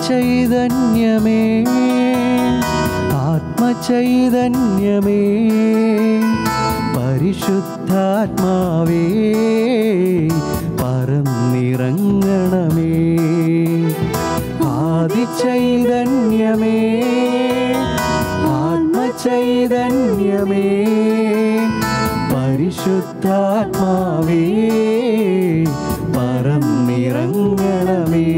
ആത്മചൈതന്യമേ ആത്മചൈതന്യമേ പരിശുദ്ധാത്മാവേ പറന്നിറങ്ങണമേ ആദിചൈതന്യമേ ആത്മചൈതന്യമേ പരിശുദ്ധാത്മാവേ പറന്നിറങ്ങണമേ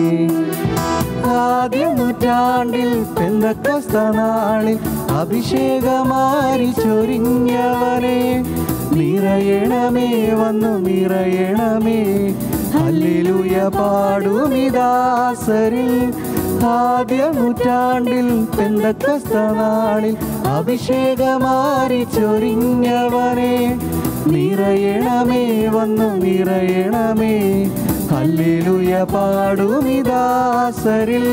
ആദ്യ നൂറ്റാണ്ടിൽ പെന്തക്കസ്ത നാളിൽ അഭിഷേകമാരി ചൊരിഞ്ഞവനെ നിറയണമേ വന്നു നിറയണമേ ഹല്ലേലൂയ പാടുമിദാസരിൽ ആദ്യ നൂറ്റാണ്ടിൽ പെന്തക്കസ്ത നാളിൽ അഭിഷേകമാരി ചൊരിഞ്ഞവനെ നിറയണമേ വന്നു നിറയണമേ ഹല്ലേലൂയ പാടുമിദാസരിൽ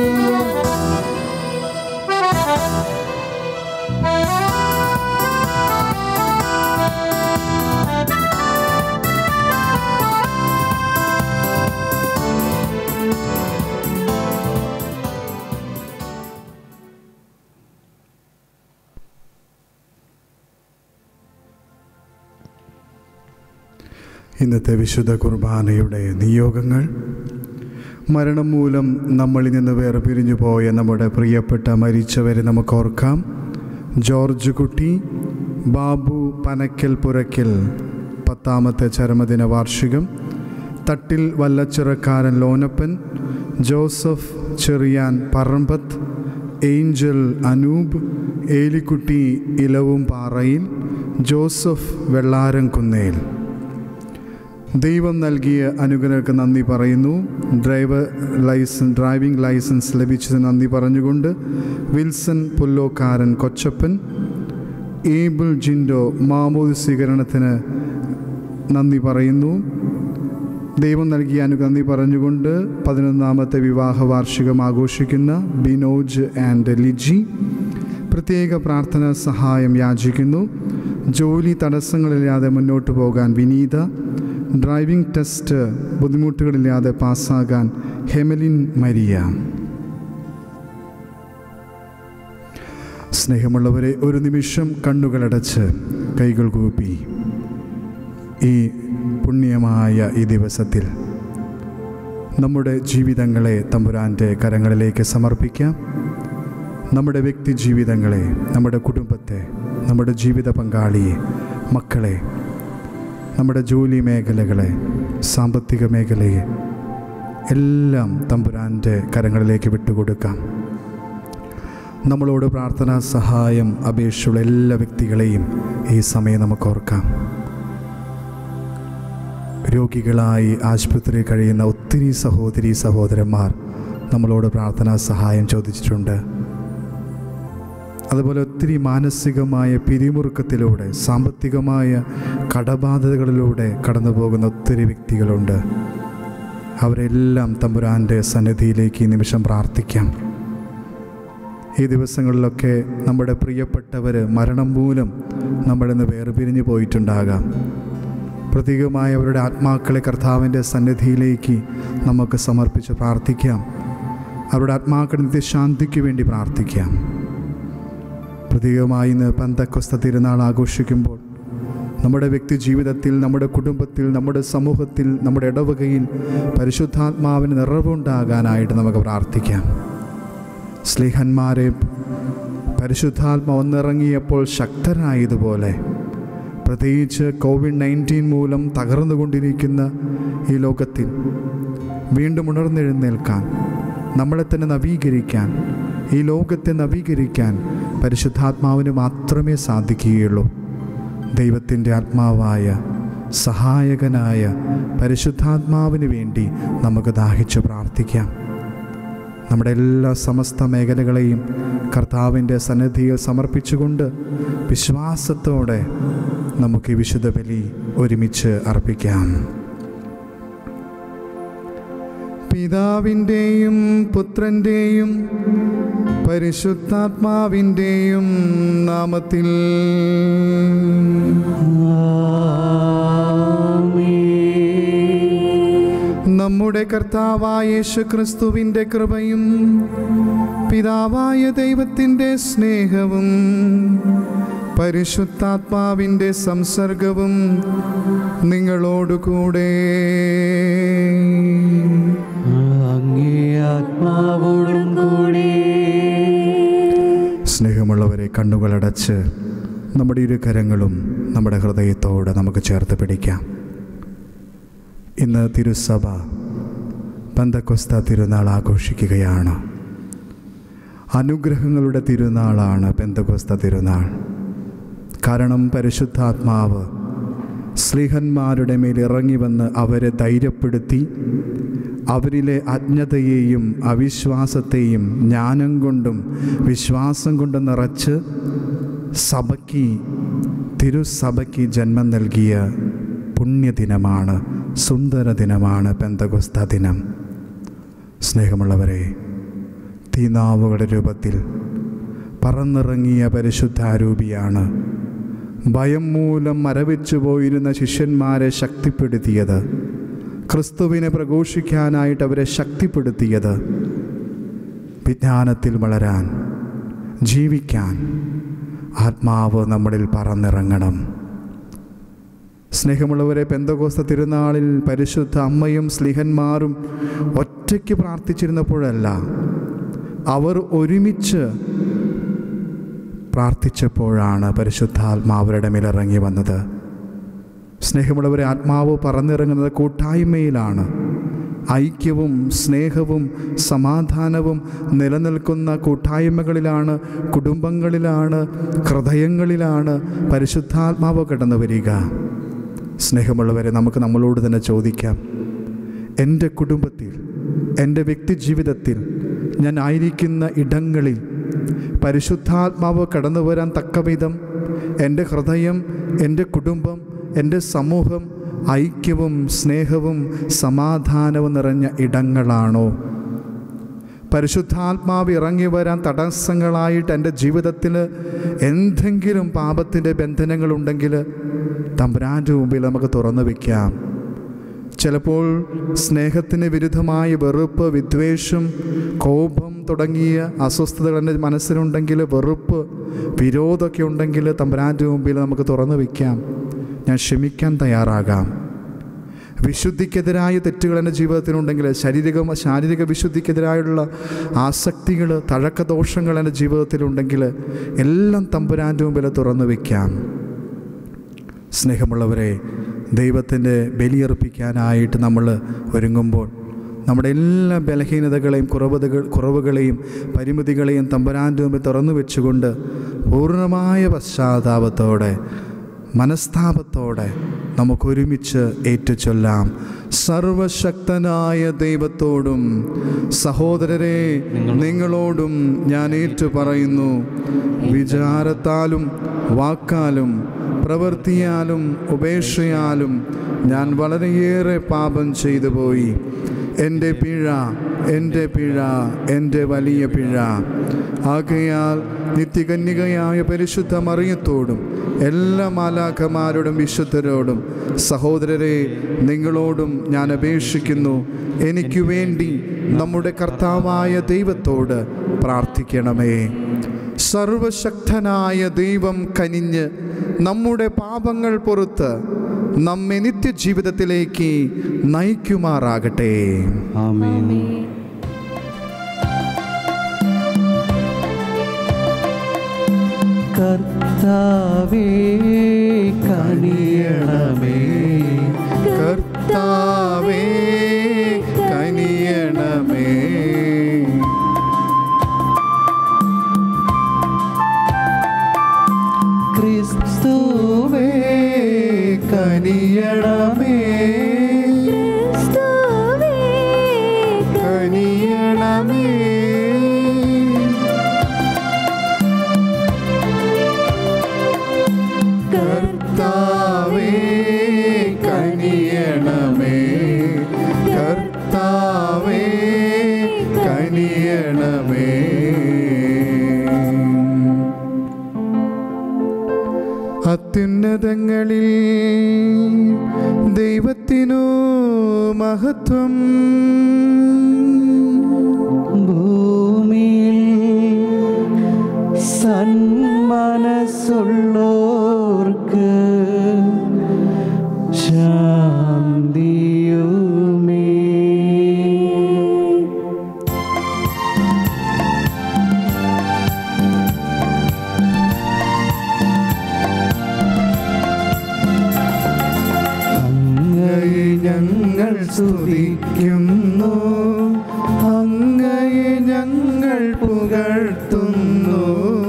ഇന്നത്തെ വിശുദ്ധ കുർബാനയുടെ നിയോഗങ്ങൾ മരണം മൂലം നമ്മളിൽ നിന്ന് വേർപിരിഞ്ഞു പോയ നമ്മുടെ പ്രിയപ്പെട്ട മരിച്ചവരെ നമുക്ക് ഓർക്കാം ജോർജ് കുട്ടി ബാബു പനക്കൽ പുരക്കൽ പത്താമത്തെ ചരമദിന വാർഷികം Thattil Vallachirakkaran Lonappan Joseph Cheriyan Parambath Angel Anoop Elikutty Elavum Parayil Joseph വെള്ളാരം കുന്നേൽ ദൈവം നൽകിയ അനുഗ്രഹങ്ങൾക്ക് നന്ദി പറയുന്നു ഡ്രൈവർ ലൈസൻസ് ഡ്രൈവിംഗ് ലൈസൻസ് ലഭിച്ചതിന് നന്ദി പറഞ്ഞുകൊണ്ട് വിൽസൺ പുല്ലോക്കാരൻ കൊച്ചപ്പൻ ഏബിൾ ജിൻഡോ മാമൂദ് സ്വീകരണത്തിന് നന്ദി പറയുന്നു ദൈവം നൽകിയ അനുഗ്രഹം നന്ദി പറഞ്ഞുകൊണ്ട് പതിനൊന്നാമത്തെ വിവാഹ വാർഷികം ആഘോഷിക്കുന്ന ബിനോജ് ആൻഡ് ലിജി പ്രത്യേക പ്രാർത്ഥന സഹായം യാചിക്കുന്നു ജോലി തടസ്സങ്ങളില്ലാതെ മുന്നോട്ട് പോകാൻ വിനീത ഡ്രൈവിംഗ് ടെസ്റ്റ് ബുദ്ധിമുട്ടുകളില്ലാതെ പാസ്സാകാൻ ഹെമലിൻ മരിയ സ്നേഹമുള്ളവരെ ഒരു നിമിഷം കണ്ണുകളടച്ച് കൈകൾ കൂപ്പി ഈ പുണ്യമായ ഈ ദിവസത്തിൽ നമ്മുടെ ജീവിതങ്ങളെ തമ്പുരാൻ്റെ കരങ്ങളിലേക്ക് സമർപ്പിക്കാം നമ്മുടെ വ്യക്തി ജീവിതങ്ങളെ നമ്മുടെ കുടുംബത്തെ നമ്മുടെ ജീവിത പങ്കാളിയെ മക്കളെ നമ്മുടെ ജോലി മേഖലകളെ സാമ്പത്തിക മേഖലയെ എല്ലാം തമ്പുരാൻ്റെ കരങ്ങളിലേക്ക് വിട്ടുകൊടുക്കാം നമ്മളോട് പ്രാർത്ഥനാ സഹായം അപേക്ഷയുള്ള എല്ലാ വ്യക്തികളെയും ഈ സമയം നമുക്ക് ഓർക്കാം രോഗികളായി ആശുപത്രിയിൽ കഴിയുന്ന ഒത്തിരി സഹോദരി സഹോദരന്മാർ നമ്മളോട് പ്രാർത്ഥനാ സഹായം ചോദിച്ചിട്ടുണ്ട് അതുപോലെ ഒത്തിരി മാനസികമായ പിരിമുറുക്കത്തിലൂടെ സാമ്പത്തികമായ കടബാധ്യതകളിലൂടെ കടന്നു പോകുന്ന ഒത്തിരി വ്യക്തികളുണ്ട് അവരെല്ലാം തമ്പുരാൻ്റെ സന്നിധിയിലേക്ക് ഈ നിമിഷം പ്രാർത്ഥിക്കാം ഈ ദിവസങ്ങളിലൊക്കെ നമ്മുടെ പ്രിയപ്പെട്ടവർ മരണം മൂലം നമ്മളിന്ന് വേർപിരിഞ്ഞു പോയിട്ടുണ്ടാകാം പ്രതീകമായ അവരുടെ ആത്മാക്കളെ കർത്താവിൻ്റെ സന്നിധിയിലേക്ക് നമുക്ക് സമർപ്പിച്ച് പ്രാർത്ഥിക്കാം അവരുടെ ആത്മാക്കളുടെ നിത്യശാന്തിക്ക് വേണ്ടി പ്രാർത്ഥിക്കാം പ്രതീകമായി ഇന്ന് പന്തക്കൊസ്ത തിരുനാൾ ആഘോഷിക്കുമ്പോൾ നമ്മുടെ വ്യക്തി ജീവിതത്തിൽ നമ്മുടെ കുടുംബത്തിൽ നമ്മുടെ സമൂഹത്തിൽ നമ്മുടെ ഇടവകയിൽ പരിശുദ്ധാത്മാവിന് നിറവുണ്ടാകാനായിട്ട് നമുക്ക് പ്രാർത്ഥിക്കാം സ്ലിഹന്മാരെ പരിശുദ്ധാത്മ ഒന്നിറങ്ങിയപ്പോൾ ശക്തരായതുപോലെ പ്രത്യേകിച്ച് കോവിഡ് നയൻറ്റീൻ മൂലം തകർന്നുകൊണ്ടിരിക്കുന്ന ഈ ലോകത്തിൽ വീണ്ടും ഉണർന്നെഴുന്നേൽക്കാൻ നമ്മളെ തന്നെ നവീകരിക്കാൻ ഈ ലോകത്തെ നവീകരിക്കാൻ പരിശുദ്ധാത്മാവിന് മാത്രമേ സാധിക്കുകയുള്ളൂ ദൈവത്തിൻ്റെ ആത്മാവായ സഹായകനായ പരിശുദ്ധാത്മാവിന് വേണ്ടി നമുക്ക് ദാഹിച്ച് പ്രാർത്ഥിക്കാം നമ്മുടെ എല്ലാ സമസ്ത മേഖലകളെയും കർത്താവിൻ്റെ സന്നിധിയിൽ സമർപ്പിച്ചുകൊണ്ട് വിശ്വാസത്തോടെ നമുക്ക് ഈ വിശുദ്ധ ബലി ഒരുമിച്ച് അർപ്പിക്കാം പിതാവിൻ്റെയും പുത്രൻ്റെയും പരിശുദ്ധാത്മാവിൻ്റെയും നാമത്തിൽ നമ്മുടെ കർത്താവായ യേശു ക്രിസ്തുവിൻ്റെ കൃപയും പിതാവായ ദൈവത്തിൻ്റെ സ്നേഹവും പരിശുദ്ധാത്മാവിൻ്റെ സംസർഗവും നിങ്ങളോടുകൂടെ അങ്ങേ ആത്മാവോടും കൂടെ സ്നേഹമുള്ളവരെ കണ്ണുകളടച്ച് നമ്മുടെ ഇരു കരങ്ങളും നമ്മുടെ ഹൃദയത്തോട് നമുക്ക് ചേർത്ത് പിടിക്കാം ഇന്ന് തിരുസഭ പന്തക്കൊസ്ത തിരുനാൾ ആഘോഷിക്കുകയാണ് അനുഗ്രഹങ്ങളുടെ തിരുനാളാണ് പെന്തകൊസ്ത തിരുനാൾ കാരണം പരിശുദ്ധാത്മാവ് സ്ലിഹന്മാരുടെ മേൽ ഇറങ്ങി വന്ന് അവരെ ധൈര്യപ്പെടുത്തി അവരിലെ അജ്ഞതയെയും അവിശ്വാസത്തെയും ജ്ഞാനം കൊണ്ടും വിശ്വാസം കൊണ്ടും നിറച്ച് സഭയ്ക്ക് തിരുസഭയ്ക്ക് ജന്മം നൽകിയ പുണ്യദിനമാണ് സുന്ദര ദിനമാണ് പെന്തകൊസ്ത ദിനം സ്നേഹമുള്ളവരെ തീനാവുകളുടെ രൂപത്തിൽ പറന്നിറങ്ങിയ പരിശുദ്ധാരൂപിയാണ് ഭയം മൂലം മരവിച്ചു പോയിരുന്ന ശിഷ്യന്മാരെ ശക്തിപ്പെടുത്തിയത് ക്രിസ്തുവിനെ പ്രഘോഷിക്കാനായിട്ട് അവരെ ശക്തിപ്പെടുത്തിയത് വിജ്ഞാനത്തിൽ വളരാൻ ജീവിക്കാൻ ആത്മാവ് നമ്മളിൽ പറന്നിറങ്ങണം സ്നേഹമുള്ളവരെ പെന്തകോസ്ത തിരുനാളിൽ പരിശുദ്ധ അമ്മയും സ്ലിഹന്മാരും ഒറ്റയ്ക്ക് പ്രാർത്ഥിച്ചിരുന്നപ്പോഴല്ല അവർ ഒരുമിച്ച് പ്രാർത്ഥിച്ചപ്പോഴാണ് പരിശുദ്ധാത്മാവരുടെ മേലിറങ്ങി വന്നത് സ്നേഹമുള്ളവരെ ആത്മാവ് പറന്നിറങ്ങുന്നത് കൂട്ടായ്മയിലാണ് ഐക്യവും സ്നേഹവും സമാധാനവും നിലനിൽക്കുന്ന കൂട്ടായ്മകളിലാണ് കുടുംബങ്ങളിലാണ് ഹൃദയങ്ങളിലാണ് പരിശുദ്ധാത്മാവ് കടന്നു വരിക സ്നേഹമുള്ളവരെ നമുക്ക് നമ്മളോട് തന്നെ ചോദിക്കാം എൻ്റെ കുടുംബത്തിൽ എൻ്റെ വ്യക്തി ജീവിതത്തിൽ ഞാൻ ആയിരിക്കുന്ന ഇടങ്ങളിൽ പരിശുദ്ധാത്മാവ് കടന്നു വരാൻ തക്കവിധം എൻ്റെ ഹൃദയം എൻ്റെ കുടുംബം എൻ്റെ സമൂഹം ഐക്യവും സ്നേഹവും സമാധാനവും നിറഞ്ഞ ഇടങ്ങളാണോ പരിശുദ്ധാത്മാവ് ഇറങ്ങി വരാൻ തടസ്സങ്ങളായിട്ട് എൻ്റെ ജീവിതത്തിൽ എന്തെങ്കിലും പാപത്തിൻ്റെ ബന്ധനങ്ങളുണ്ടെങ്കിൽ തമ്പുരാൻ്റെ മുമ്പിൽ നമുക്ക് തുറന്നു വയ്ക്കാം ചിലപ്പോൾ സ്നേഹത്തിന് വിരുദ്ധമായ വെറുപ്പ് വിദ്വേഷം കോപം തുടങ്ങിയ അസ്വസ്ഥതകൾ എൻ്റെ മനസ്സിലുണ്ടെങ്കിൽ വെറുപ്പ് വിരോധമൊക്കെ ഉണ്ടെങ്കിൽ തമ്പുരാൻ്റെ മുമ്പിൽ നമുക്ക് തുറന്നു വയ്ക്കാം ഞാൻ ക്ഷമിക്കാൻ തയ്യാറാകാം വിശുദ്ധിക്കെതിരായ തെറ്റുകൾ എൻ്റെ ജീവിതത്തിലുണ്ടെങ്കിൽ ശാരീരിക ശാരീരിക വിശുദ്ധിക്കെതിരായുള്ള ആസക്തികൾ തഴക്കദോഷങ്ങൾ എൻ്റെ ജീവിതത്തിലുണ്ടെങ്കിൽ എല്ലാം തമ്പുരാൻ്റെ മുമ്പിൽ തുറന്നു വയ്ക്കാം സ്നേഹമുള്ളവരെ ദൈവത്തിൻ്റെ ബലിയർപ്പിക്കാനായിട്ട് നമ്മൾ ഒരുങ്ങുമ്പോൾ നമ്മുടെ എല്ലാ ബലഹീനതകളെയും കുറവുതകൾ കുറവുകളെയും പരിമിതികളെയും തമ്പരാൻ്റെ മുമ്പിൽ തുറന്നു വെച്ചുകൊണ്ട് പൂർണ്ണമായ പശ്ചാത്താപത്തോടെ മനസ്താപത്തോടെ നമുക്കൊരുമിച്ച് ഏറ്റുചൊല്ലാം സർവശക്തനായ ദൈവത്തോടും സഹോദരരെ നിങ്ങളോടും ഞാൻ ഏറ്റു പറയുന്നു വിചാരത്താലും വാക്കാലും പ്രവൃത്തിയാലും ഉപേക്ഷയാലും ഞാൻ വളരെയേറെ പാപം ചെയ്തു പോയി എൻ്റെ പിഴ എൻ്റെ പിഴ എൻ്റെ വലിയ പിഴ ആകയാൽ നിത്യകന്യകയായ പരിശുദ്ധ മറിയത്തോടും എല്ലാ മാലാഖമാരോടും വിശുദ്ധരോടും സഹോദരരെ നിങ്ങളോടും ഞാൻ അപേക്ഷിക്കുന്നു എനിക്ക് വേണ്ടി നമ്മുടെ കർത്താവായ ദൈവത്തോട് പ്രാർത്ഥിക്കണമേ സർവശക്തനായ ദൈവം കനിഞ്ഞ് നമ്മുടെ പാപങ്ങൾ പുറത്ത് നമ്മെ നിത്യജീവിതത്തിലേക്ക് നയിക്കുമാറാകട്ടെ ആമേൻ കർത്താവേ കനിയണമേ കർത്താവേ കനിയണമേ ക്രിസ്തുവേ കനിയണമേ കനിയണമേ കർത്താവേ കനിയണമേ കർത്താവേ കനിയണമേ അത്യുന്നതങ്ങളിൽ ദൈവത്തിനു മഹത്വം ഭൂമിയിൽ സന്മനസ്സുള്ളോർക്ക് ശാന്തിയുമേ അങ്ങയെ ഞങ്ങൾ സ്തുതിക്കുന്നു അങ്ങയെ ഞങ്ങൾ പുകഴ്ത്തുന്നു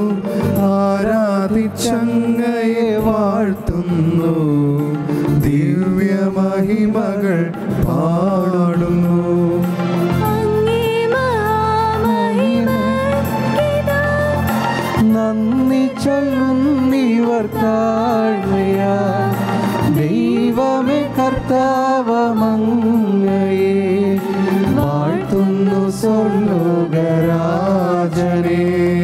ആരാധിച്ചങ്ങയെ വാഴ്ത്തുന്നു ദിവ്യമഹിമകൾ പാടുന്നു അങ്ങേ മഹാമഹിമയ്ക്കിതാ നന്ദി ചൊല്ലുന്നിവർ താഴ്മയാ ദൈവമേ കർത്താവമങ്ങയെ വാഴ്ത്തുന്നു സ്വർലോകരാജനെ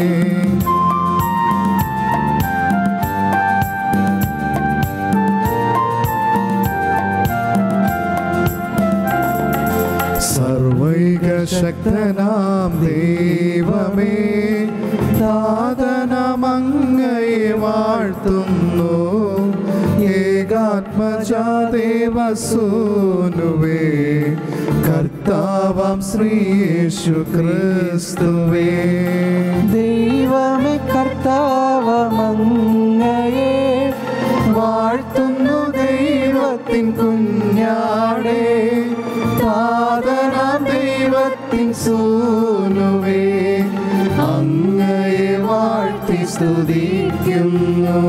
സർവൈക ശക്തനാം ദൈവമേ ദാതനമങ്ങയെ വാഴ്ത്തുന്നു ഏകാത്മജാദേവസൂനുവേ കർത്താവാം ശ്രീയേശു ക്രിസ്തുവേ ദൈവമേ കർത്താവമങ്ങയെ വാഴ്ത്തുന്നു ദൈവത്തിൻ കുഞ്ഞാടേ താതനാം ദൈവത്തിൻ സൂനുവേ അങ്ങയെ വാഴ്ത്തി സ്തുതിക്കുന്നു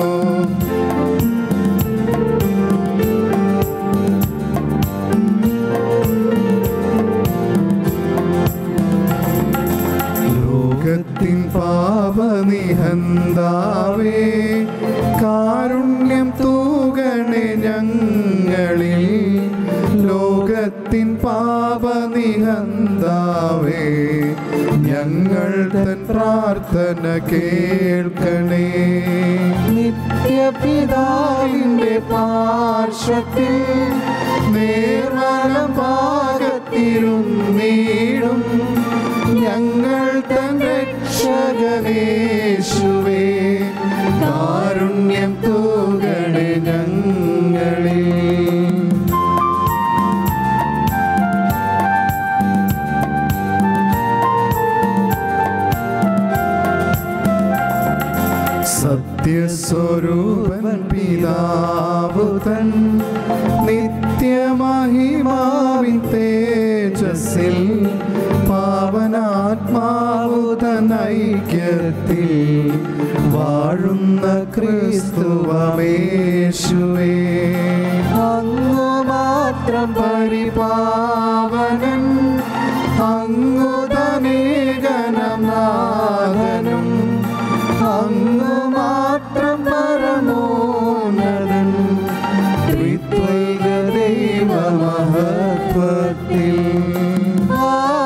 ലോകത്തിൻ പാപനിഹന്താവേ കാരുണ്യം തൂകണേ ഞങ്ങളിൽ ലോകത്തിൻ പാപനിഹന്താവേ ഞങ്ങൾ തൻ പ്രാർത്ഥന കേൾക്കണേ നിത്യപിതാവിൻ്റെ പാർശ്വത്തിൽ നേർവലം ഭാഗത്തിരുന്നീടും ഞങ്ങൾ തൻ രക്ഷകനേശുവേ കാരുണ്യം തൂകണേ ഞങ്ങളിൽ സത്യസ്വരൂപൻ പിതാവ് തൻ നിത്യമഹിമാവിൻ തേജസ്സിൽ പാവനാത്മാവു തൻ ഐക്യത്തിൽ വാഴുന്ന ക്രിസ്തുവമേശുവേ അങ്ങു മാത്രം പരിപാവനൻ അങ്ങു തനേകനാഥനും അങ്ങു മാത്രം പരമോന്നതൻ ത്രിത്വൈക ദൈവമഹത്വത്തിൽ ആ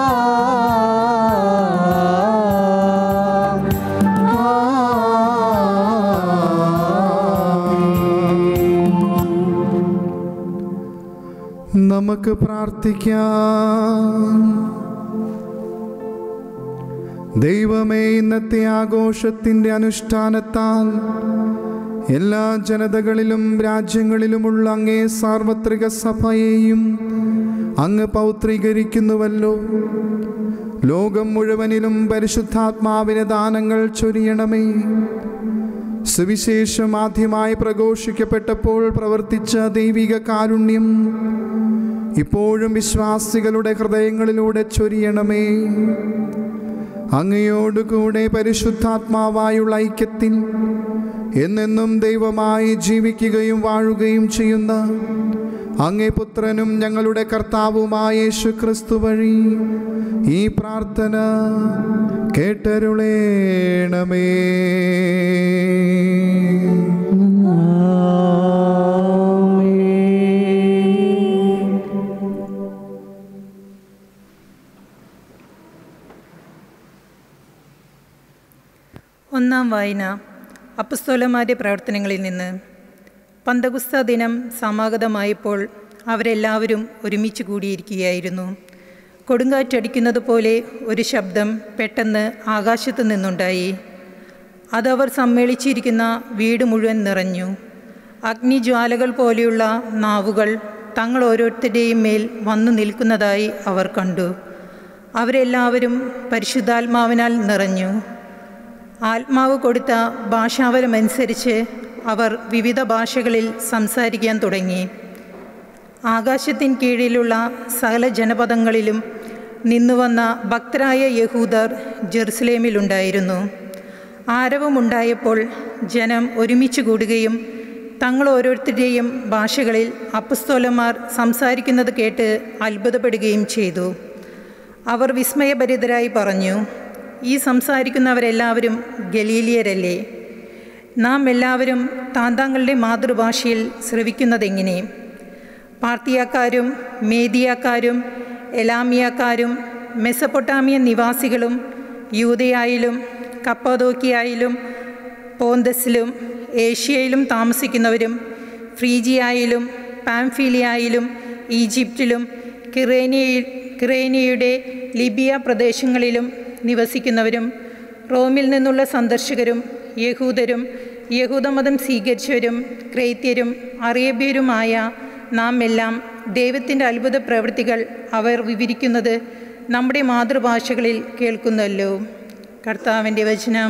നമുക്ക് പ്രാർത്ഥിക്കാം ദൈവമേ ഇന്നത്തെ ആഘോഷത്തിൻ്റെ അനുഷ്ഠാനത്താൽ എല്ലാ ജനതകളിലും രാജ്യങ്ങളിലുമുള്ള അങ്ങേ സാർവത്രിക സഭയെയും അങ്ങ് പൗത്രീകരിക്കുന്നുവല്ലോ ലോകം മുഴുവനിലും പരിശുദ്ധാത്മാവിന് ദാനങ്ങൾ ചൊരിയണമേ സുവിശേഷം ആദ്യമായി പ്രഘോഷിക്കപ്പെട്ടപ്പോൾ പ്രവർത്തിച്ച ദൈവിക കാരുണ്യം ഇപ്പോഴും വിശ്വാസികളുടെ ഹൃദയങ്ങളിലൂടെ ചൊരിയണമേ അങ്ങയോടുകൂടെ പരിശുദ്ധാത്മാവായുള്ള ഐക്യത്തിൽ എന്നെന്നും ദൈവമായി ജീവിക്കുകയും വാഴുകയും ചെയ്യുന്ന അങ്ങേ പുത്രനും ഞങ്ങളുടെ കർത്താവുമായ യേശു ക്രിസ്തു വഴി ഈ പ്രാർത്ഥന കേട്ടരുളേണമേ ഒന്നാം വായന അപ്പസ്തോലന്മാരുടെ പ്രവർത്തനങ്ങളിൽ നിന്ന് പന്തകുസ്ത ദിനം സമാഗതമായപ്പോൾ അവരെല്ലാവരും ഒരുമിച്ച് കൂടിയിരിക്കുകയായിരുന്നു കൊടുങ്കാറ്റടിക്കുന്നത് പോലെ ഒരു ശബ്ദം പെട്ടെന്ന് ആകാശത്തു നിന്നുണ്ടായി അതവർ സമ്മേളിച്ചിരിക്കുന്ന വീട് മുഴുവൻ നിറഞ്ഞു അഗ്നിജ്വാലകൾ പോലെയുള്ള നാവുകൾ തങ്ങൾ ഓരോരുത്തരുടെയും മേൽ വന്നു നിൽക്കുന്നതായി അവർ കണ്ടു അവരെല്ലാവരും പരിശുദ്ധാത്മാവിനാൽ നിറഞ്ഞു ആത്മാവ് കൊടുത്ത ഭാഷാവലമനുസരിച്ച് അവർ വിവിധ ഭാഷകളിൽ സംസാരിക്കാൻ തുടങ്ങി ആകാശത്തിൻ കീഴിലുള്ള സകല ജനപദങ്ങളിലും നിന്നുവന്ന ഭക്തരായ യഹൂദർ ജെറുസലേമിലുണ്ടായിരുന്നു ആരവമുണ്ടായപ്പോൾ ജനം ഒരുമിച്ച് കൂടുകയും തങ്ങൾ ഓരോരുത്തരുടെയും ഭാഷകളിൽ അപ്പസ്തോലന്മാർ സംസാരിക്കുന്നത് കേട്ട് അത്ഭുതപ്പെടുകയും ചെയ്തു അവർ വിസ്മയഭരിതരായി പറഞ്ഞു ഈ സംസാരിക്കുന്നവരെല്ലാവരും ഗലീലിയരല്ലേ നാം എല്ലാവരും താന്താങ്ങളുടെ മാതൃഭാഷയിൽ ശ്രവിക്കുന്നതെങ്ങനെ പാർത്തിയാക്കാരും മേദിയാക്കാരും എലാമിയാക്കാരും മെസപ്പൊട്ടാമിയൻ നിവാസികളും യൂതയായാലും കപ്പതോക്കിയായാലും പോന്തസിലും ഏഷ്യയിലും താമസിക്കുന്നവരും ഫ്രീജിയായാലും പാംഫീലിയായാലും ഈജിപ്തിലും കിറേനിയ കിറേനിയയുടെ ലിബിയ പ്രദേശങ്ങളിലും നിവസിക്കുന്നവരും റോമിൽ നിന്നുള്ള സന്ദർശകരും യഹൂദരും യഹൂദമതം സ്വീകരിച്ചവരും ക്രൈത്യരും അറേബ്യരുമായ നാം എല്ലാം ദൈവത്തിൻ്റെ അത്ഭുത പ്രവൃത്തികൾ അവർ വിവരിക്കുന്നത് നമ്മുടെ മാതൃഭാഷകളിൽ കേൾക്കുന്നല്ലോ കർത്താവിൻ്റെ വചനം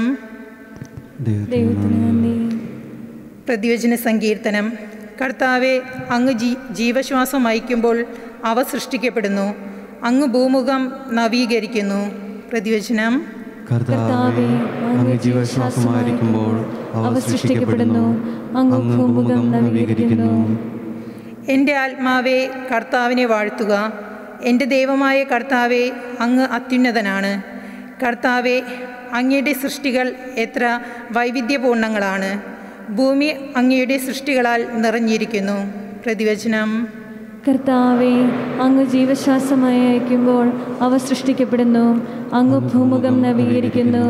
ദൈവത്തിന് നന്ദി പ്രതിവചന സങ്കീർത്തനം കർത്താവെ അങ്ങ് ജീ ജീവശ്വാസം അയക്കുമ്പോൾ അവ സൃഷ്ടിക്കപ്പെടുന്നു അങ്ങ് ഭൂമുഖം നവീകരിക്കുന്നു പ്രതിവചനം കർത്താവെ അങ്ങ് ജീവശ്വാസമായിരിക്കുമ്പോൾ അവ സൃഷ്ടിക്കപ്പെടുന്നു അങ്ങ് ഭൂമുഖം നവീകരിക്കുന്നു എൻ്റെ ആത്മാവെ കർത്താവിനെ വാഴ്ത്തുക എൻ്റെ ദൈവമായ കർത്താവെ അങ്ങ് അത്യുന്നതനാണ് കർത്താവെ അങ്ങയുടെ സൃഷ്ടികൾ എത്ര വൈവിധ്യപൂർണ്ണങ്ങളാണ് ഭൂമി അങ്ങയുടെ സൃഷ്ടികളാൽ നിറഞ്ഞിരിക്കുന്നു പ്രതിവചനം കർത്താവെ അങ്ങ് ജീവശ്വാസമായി അയക്കുമ്പോൾ അവ സൃഷ്ടിക്കപ്പെടുന്നു അങ്ങ് ഭൂമുഖം നവീകരിക്കുന്നു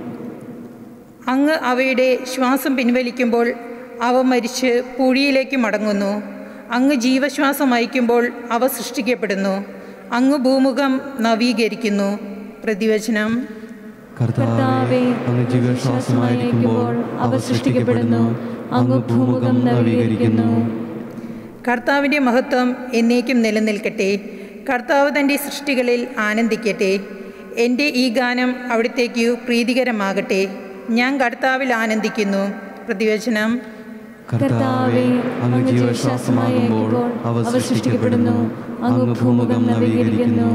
അങ്ങ് അവയുടെ ശ്വാസം പിൻവലിക്കുമ്പോൾ അവ മരിച്ച് പൂഴിയിലേക്ക് മടങ്ങുന്നു അങ്ങ് ജീവശ്വാസം അയക്കുമ്പോൾ അവ സൃഷ്ടിക്കപ്പെടുന്നു അങ്ങ് ഭൂമുഖം നവീകരിക്കുന്നു പ്രതിവചനം കർത്താവെ അങ്ങ് ജീവശ്വാസമായിരിക്കുമ്പോൾ അവ സൃഷ്ടിക്കപ്പെടുന്നു അങ്ങ് ഭൂമുഖം നവീകരിക്കുന്നു കർത്താവിൻ്റെ മഹത്വം എന്നേക്കും നിലനിൽക്കട്ടെ കർത്താവ് തൻ്റെ സൃഷ്ടികളിൽ ആനന്ദിക്കട്ടെ എൻ്റെ ഈ ഗാനം അവിടത്തേക്ക് പ്രീതികരമാകട്ടെ ഞാൻ കർത്താവിൽ ആനന്ദിക്കുന്നു പ്രതിവചനം കർത്താവെ അങ്ങ് ജീവശ്വാസമായിരിക്കുമ്പോൾ അവ സൃഷ്ടിക്കപ്പെടുന്നു അങ്ങ് ഭൂമുഖം നവീകരിക്കുന്നു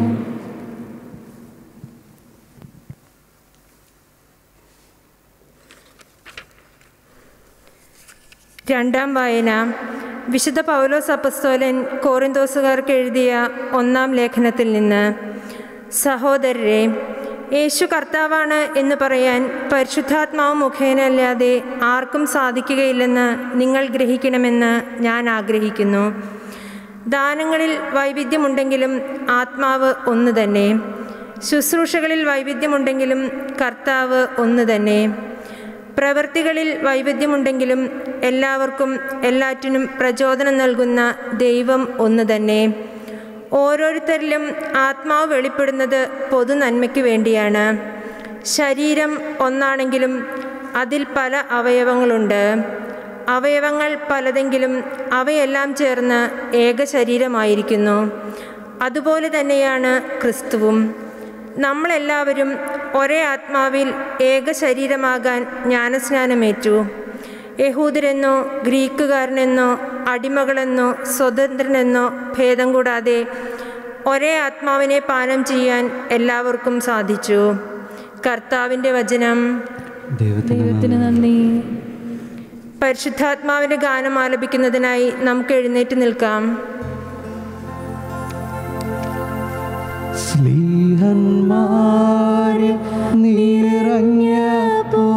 രണ്ടാം വായന വിശുദ്ധ പൗലോസ് അപ്പസ്തോലൻ കോറിന്തോസുകാർക്ക് എഴുതിയ ഒന്നാം ലേഖനത്തിൽ നിന്ന് സഹോദരരെ യേശു കർത്താവാണ് എന്ന് പറയാൻ പരിശുദ്ധാത്മാവ് മുഖേനല്ലാതെ ആർക്കും സാധിക്കുകയില്ലെന്ന് നിങ്ങൾ ഗ്രഹിക്കണമെന്ന് ഞാൻ ആഗ്രഹിക്കുന്നു ദാനങ്ങളിൽ വൈവിധ്യമുണ്ടെങ്കിലും ആത്മാവ് ഒന്ന് തന്നെ ശുശ്രൂഷകളിൽ വൈവിധ്യമുണ്ടെങ്കിലും കർത്താവ് ഒന്ന് തന്നെ പ്രവൃത്തികളിൽ വൈവിധ്യമുണ്ടെങ്കിലും എല്ലാവർക്കും എല്ലാറ്റിനും പ്രചോദനം നൽകുന്ന ദൈവം ഒന്ന് തന്നെ ഓരോരുത്തരിലും ആത്മാവ് വെളിപ്പെടുന്നത് പൊതു നന്മയ്ക്ക് വേണ്ടിയാണ് ശരീരം ഒന്നാണെങ്കിലും അതിൽ പല അവയവങ്ങളുണ്ട് അവയവങ്ങൾ പലതെങ്കിലും അവയെല്ലാം ചേർന്ന് ഏക ശരീരമായിരിക്കുന്നു അതുപോലെ തന്നെയാണ് ക്രിസ്തുവും നമ്മളെല്ലാവരും ഒരേ ആത്മാവിൽ ഏക ശരീരമാകാൻ ജ്ഞാനസ്നാനമേറ്റു യഹൂദരെന്നോ ഗ്രീക്കുകാരനെന്നോ അടിമകളെന്നോ സ്വതന്ത്രനെന്നോ ഭേദം കൂടാതെ ഒരേ ആത്മാവിനെ പാനം ചെയ്യാൻ എല്ലാവർക്കും സാധിച്ചു കർത്താവിൻ്റെ വചനം ദൈവത്തിന് നന്ദി പരിശുദ്ധാത്മാവിൻ്റെ ഗാനം ആലപിക്കുന്നതിനായി നമുക്ക് എഴുന്നേറ്റ് നിൽക്കാം സ്ലീഹന്മാരെ നിറഞ്ഞപ്പോ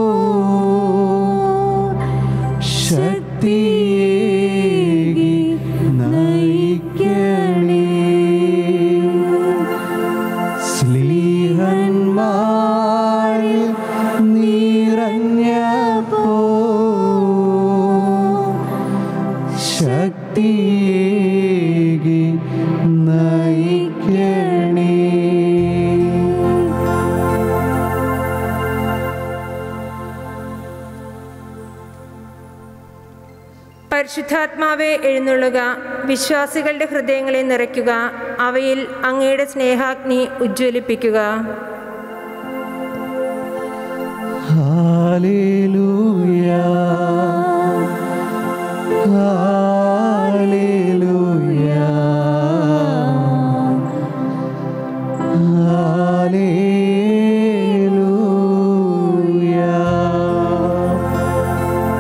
ശക്തിയേകി നയിക്കണേ സ്ലീഹന്മാരെ നിറഞ്ഞപ്പോ ശക്തിയേ പരിശുദ്ധാത്മാവെ എഴുന്നള്ളുക വിശ്വാസികളുടെ ഹൃദയങ്ങളെ നിറയ്ക്കുക അവയിൽ അങ്ങയുടെ സ്നേഹാഗ്നി ഉജ്ജ്വലിപ്പിക്കുക ഹല്ലേലൂയ ഹല്ലേലൂയ ഹല്ലേലൂയ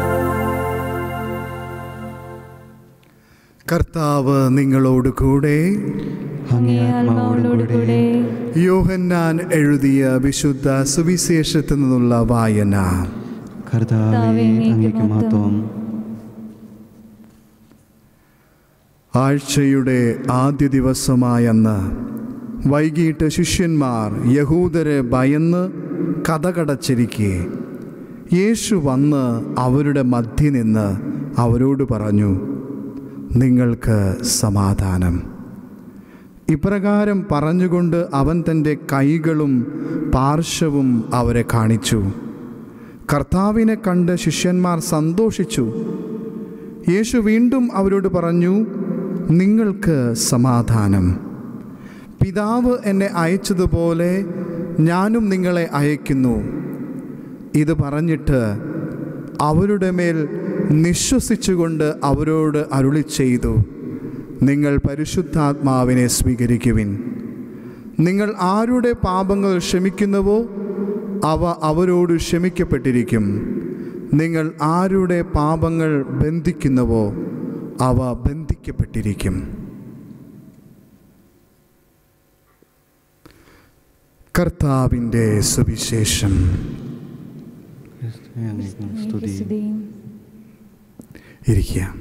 കർത്താവ് നിങ്ങളോട് കൂടെ അങ്ങേ ആത്മാവോടുകൂടെ യോഹന്നാൻ എഴുതിയ വിശുദ്ധ സുവിശേഷത്തിൽ നിന്നുള്ള വായന കർത്താവേ അങ്ങേക്ക് മഹത്വം ആഴ്ചയുടെ ആദ്യ ദിവസമായെന്ന് വൈകിട്ട് ശിഷ്യന്മാർ യഹൂദരെ ഭയന്ന് കഥകടച്ചിരിക്കെ യേശു വന്ന് അവരുടെ മധ്യ നിന്ന് അവരോട് പറഞ്ഞു നിങ്ങൾക്ക് സമാധാനം ഇപ്രകാരം പറഞ്ഞുകൊണ്ട് അവൻ തൻ്റെ കൈകളും പാർശ്വവും അവരെ കാണിച്ചു കർത്താവിനെ കണ്ട് ശിഷ്യന്മാർ സന്തോഷിച്ചു യേശു വീണ്ടും അവരോട് പറഞ്ഞു നിങ്ങൾക്ക് സമാധാനം പിതാവ് എന്നെ അയച്ചതുപോലെ ഞാനും നിങ്ങളെ അയക്കുന്നു ഇത് പറഞ്ഞിട്ട് അവരുടെ മേൽ നിശ്വസിച്ചുകൊണ്ട് അവരോട് അരുളി ചെയ്തു നിങ്ങൾ പരിശുദ്ധാത്മാവിനെ സ്വീകരിക്കുവിൻ നിങ്ങൾ ആരുടെ പാപങ്ങൾ ക്ഷമിക്കുന്നുവോ അവ അവരോട് ക്ഷമിക്കപ്പെട്ടിരിക്കും നിങ്ങൾ ആരുടെ പാപങ്ങൾ ബന്ധിക്കുന്നുവോ അവ ബന്ധിക്കപ്പെട്ടിരിക്കും കർത്താവിൻ്റെ സുവിശേഷം ക്രിസ്തുവേ, അങ്ങേക്ക് സ്തുതി സ്തുതിയും ഇരിക്കുക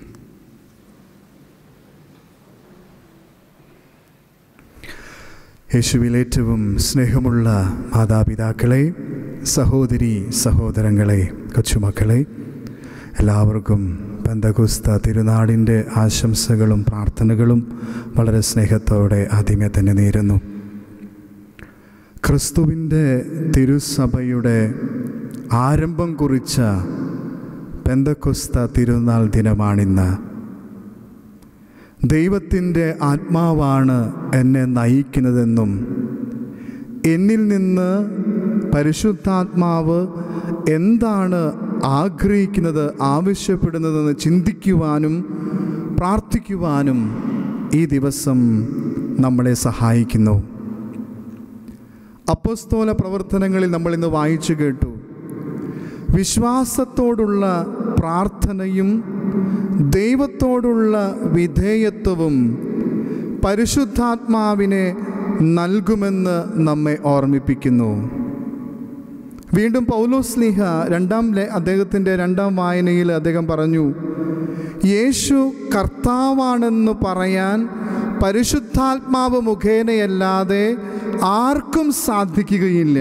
യേശുവിൽ ഏറ്റവും സ്നേഹമുള്ള മാതാപിതാക്കളെ സഹോദരി സഹോദരങ്ങളെ കൊച്ചുമക്കളെ എല്ലാവർക്കും ബന്ധകുസ്ത തിരുനാടിൻ്റെ ആശംസകളും പ്രാർത്ഥനകളും വളരെ സ്നേഹത്തോടെ ആദ്യമേ തന്നെ നേരുന്നു ക്രിസ്തുവിൻ്റെ തിരുസഭയുടെ ആരംഭം കുറിച്ച പെന്തക്കുസ്ത തിരുനാൾ ദിനമാണിന്ന് ദൈവത്തിൻ്റെ ആത്മാവാണ് എന്നെ നയിക്കുന്നതെന്നും എന്നിൽ നിന്ന് പരിശുദ്ധാത്മാവ് എന്താണ് ആഗ്രഹിക്കുന്നത് ആവശ്യപ്പെടുന്നതെന്ന് ചിന്തിക്കുവാനും പ്രാർത്ഥിക്കുവാനും ഈ ദിവസം നമ്മളെ സഹായിക്കുന്നു അപ്പസ്തോല പ്രവർത്തനങ്ങളിൽ നമ്മൾ ഇന്ന് വായിച്ചു കേട്ടു വിശ്വാസത്തോടുള്ള പ്രാർത്ഥനയും ദൈവത്തോടുള്ള വിധേയത്വവും പരിശുദ്ധാത്മാവിനെ നൽകുമെന്ന് നമ്മെ ഓർമ്മിപ്പിക്കുന്നു വീണ്ടും പൗലോസ്ലിഹ രണ്ടാം ലേ അദ്ദേഹത്തിൻ്റെ രണ്ടാം വായനയിൽ അദ്ദേഹം പറഞ്ഞു യേശു കർത്താവാണെന്ന് പറയാൻ പരിശുദ്ധാത്മാവ് മുഖേനയല്ലാതെ ആർക്കും സാധിക്കുകയില്ല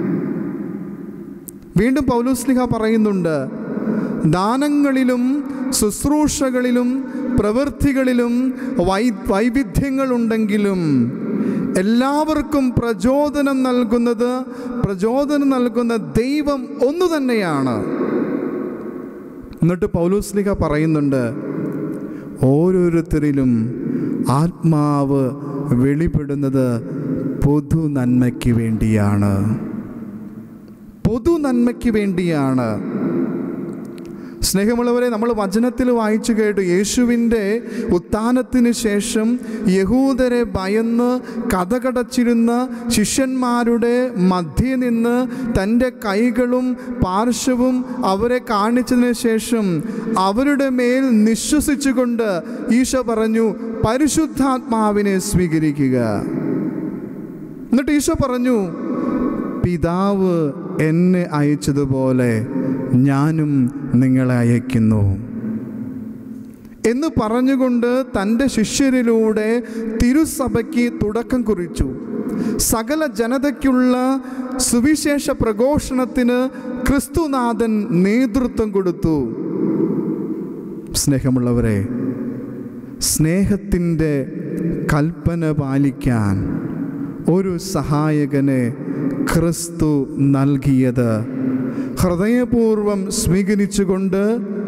വീണ്ടും പൗലോസ്ലിഹ പറയുന്നുണ്ട് ദാനങ്ങളിലും ശുശ്രൂഷകളിലും പ്രവൃത്തികളിലും വൈ വൈവിധ്യങ്ങളുണ്ടെങ്കിലും എല്ലാവർക്കും പ്രചോദനം നൽകുന്നത് പ്രചോദനം നൽകുന്ന ദൈവം ഒന്നു തന്നെയാണ് എന്നിട്ട് പൗലോസ്ലിഹ പറയുന്നുണ്ട് ഓരോരുത്തരിലും ആത്മാവ് വെളിപ്പെടുന്നത് പൊതു നന്മയ്ക്ക് വേണ്ടിയാണ് പൊതു നന്മയ്ക്ക് വേണ്ടിയാണ് സ്നേഹമുള്ളവരെ നമ്മൾ വചനത്തിൽ വായിച്ചു കേട്ടു യേശുവിൻ്റെ ഉത്ഥാനത്തിന് ശേഷം യഹൂദരെ ഭയന്ന് കഥകടച്ചിരുന്ന ശിഷ്യന്മാരുടെ മധ്യേ നിന്ന് തൻ്റെ കൈകളും പാർശ്വവും അവരെ കാണിച്ചതിന് ശേഷം അവരുടെ മേൽ നിശ്വസിച്ചുകൊണ്ട് ഈശോ പറഞ്ഞു പരിശുദ്ധാത്മാവിനെ സ്വീകരിക്കുക എന്നിട്ട് ഈശോ പറഞ്ഞു പിതാവ് എന്നെ അയച്ചതുപോലെ ഞാനും നിങ്ങളെ അയക്കുന്നു എന്ന് പറഞ്ഞുകൊണ്ട് തൻ്റെ ശിഷ്യരിലൂടെ തിരുസഭയ്ക്ക് തുടക്കം കുറിച്ചു സകല ജനതയ്ക്കുള്ള സുവിശേഷ പ്രഘോഷണത്തിന് ക്രിസ്തുനാഥൻ നേതൃത്വം കൊടുത്തു സ്നേഹമുള്ളവരെ സ്നേഹത്തിൻ്റെ കൽപ്പന പാലിക്കാൻ ഒരു സഹായകനെ ക്രിസ്തു നൽകിയത് ഹൃദയപൂർവം സ്വീകരിച്ചുകൊണ്ട്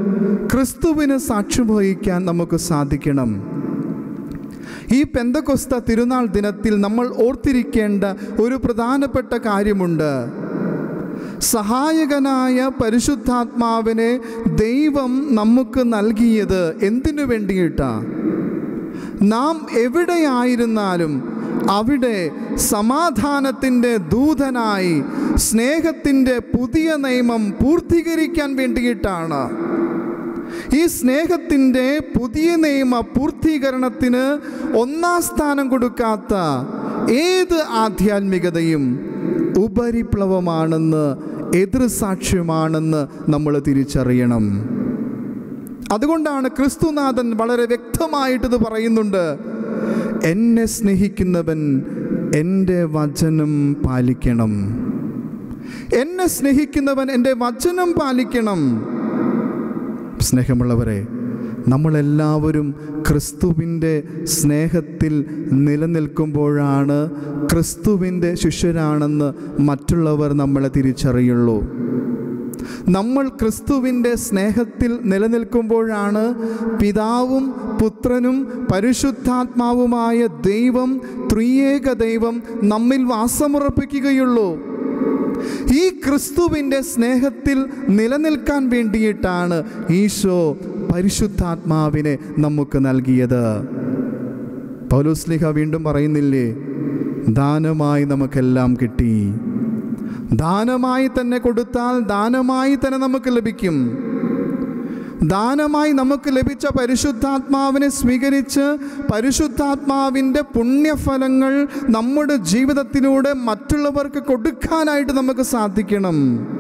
ക്രിസ്തുവിന് സാക്ഷ്യം വഹിക്കാൻ നമുക്ക് സാധിക്കണം ഈ പെന്തകൊസ്ത തിരുനാൾ ദിനത്തിൽ നമ്മൾ ഓർത്തിരിക്കേണ്ട ഒരു പ്രധാനപ്പെട്ട കാര്യമുണ്ട് സഹായകനായ പരിശുദ്ധാത്മാവിനെ ദൈവം നമുക്ക് നൽകിയത് എന്തിനു വേണ്ടിയിട്ടാ നാം എവിടെയായിരുന്നാലും അവിടെ സമാധാനത്തിൻ്റെ ദൂതനായി സ്നേഹത്തിൻ്റെ പുതിയ നിയമം പൂർത്തീകരിക്കാൻ വേണ്ടിയിട്ടാണ് ഈ സ്നേഹത്തിൻ്റെ പുതിയ നിയമ പൂർത്തീകരണത്തിന് ഒന്നാം സ്ഥാനം കൊടുക്കാത്ത ഏത് ആധ്യാത്മികതയും ഉപരിപ്ലവമാണെന്ന് എതിർസാക്ഷ്യമാണെന്ന് നമ്മൾ തിരിച്ചറിയണം അതുകൊണ്ടാണ് ക്രിസ്തുനാഥൻ വളരെ വ്യക്തമായിട്ടത് പറയുന്നുണ്ട് എന്നെ സ്നേഹിക്കുന്നവൻ എൻ്റെ വചനം പാലിക്കണം എന്നെ സ്നേഹിക്കുന്നവൻ എൻ്റെ വചനം പാലിക്കണം സ്നേഹമുള്ളവരെ നമ്മളെല്ലാവരും ക്രിസ്തുവിൻ്റെ സ്നേഹത്തിൽ നിലനിൽക്കുമ്പോഴാണ് ക്രിസ്തുവിൻ്റെ ശിഷ്യരാണെന്ന് മറ്റുള്ളവർ നമ്മളെ തിരിച്ചറിയുള്ളൂ നമ്മൾ ക്രിസ്തുവിൻ്റെ സ്നേഹത്തിൽ നിലനിൽക്കുമ്പോഴാണ് പിതാവും പുത്രനും പരിശുദ്ധാത്മാവുമായ ദൈവം ത്രിയേക ദൈവം നമ്മിൽ വാസമുറപ്പിക്കുകയുള്ളൂ ഈ ക്രിസ്തുവിൻ്റെ സ്നേഹത്തിൽ നിലനിൽക്കാൻ വേണ്ടിയിട്ടാണ് ഈശോ പരിശുദ്ധാത്മാവിനെ നമുക്ക് നൽകിയത് പൗലോസ്ലിഹ വീണ്ടും പറയുന്നില്ലേ ദാനമായി നമുക്കെല്ലാം കിട്ടി ദാനമായി തന്നെ കൊടുത്താൽ ദാനമായി തന്നെ നമുക്ക് ലഭിക്കും ദാനമായി നമുക്ക് ലഭിച്ച പരിശുദ്ധാത്മാവിനെ സ്വീകരിച്ച് പരിശുദ്ധാത്മാവിൻ്റെ പുണ്യഫലങ്ങൾ നമ്മുടെ ജീവിതത്തിലൂടെ മറ്റുള്ളവർക്ക് കൊടുക്കാനായിട്ട് നമുക്ക് സാധിക്കണം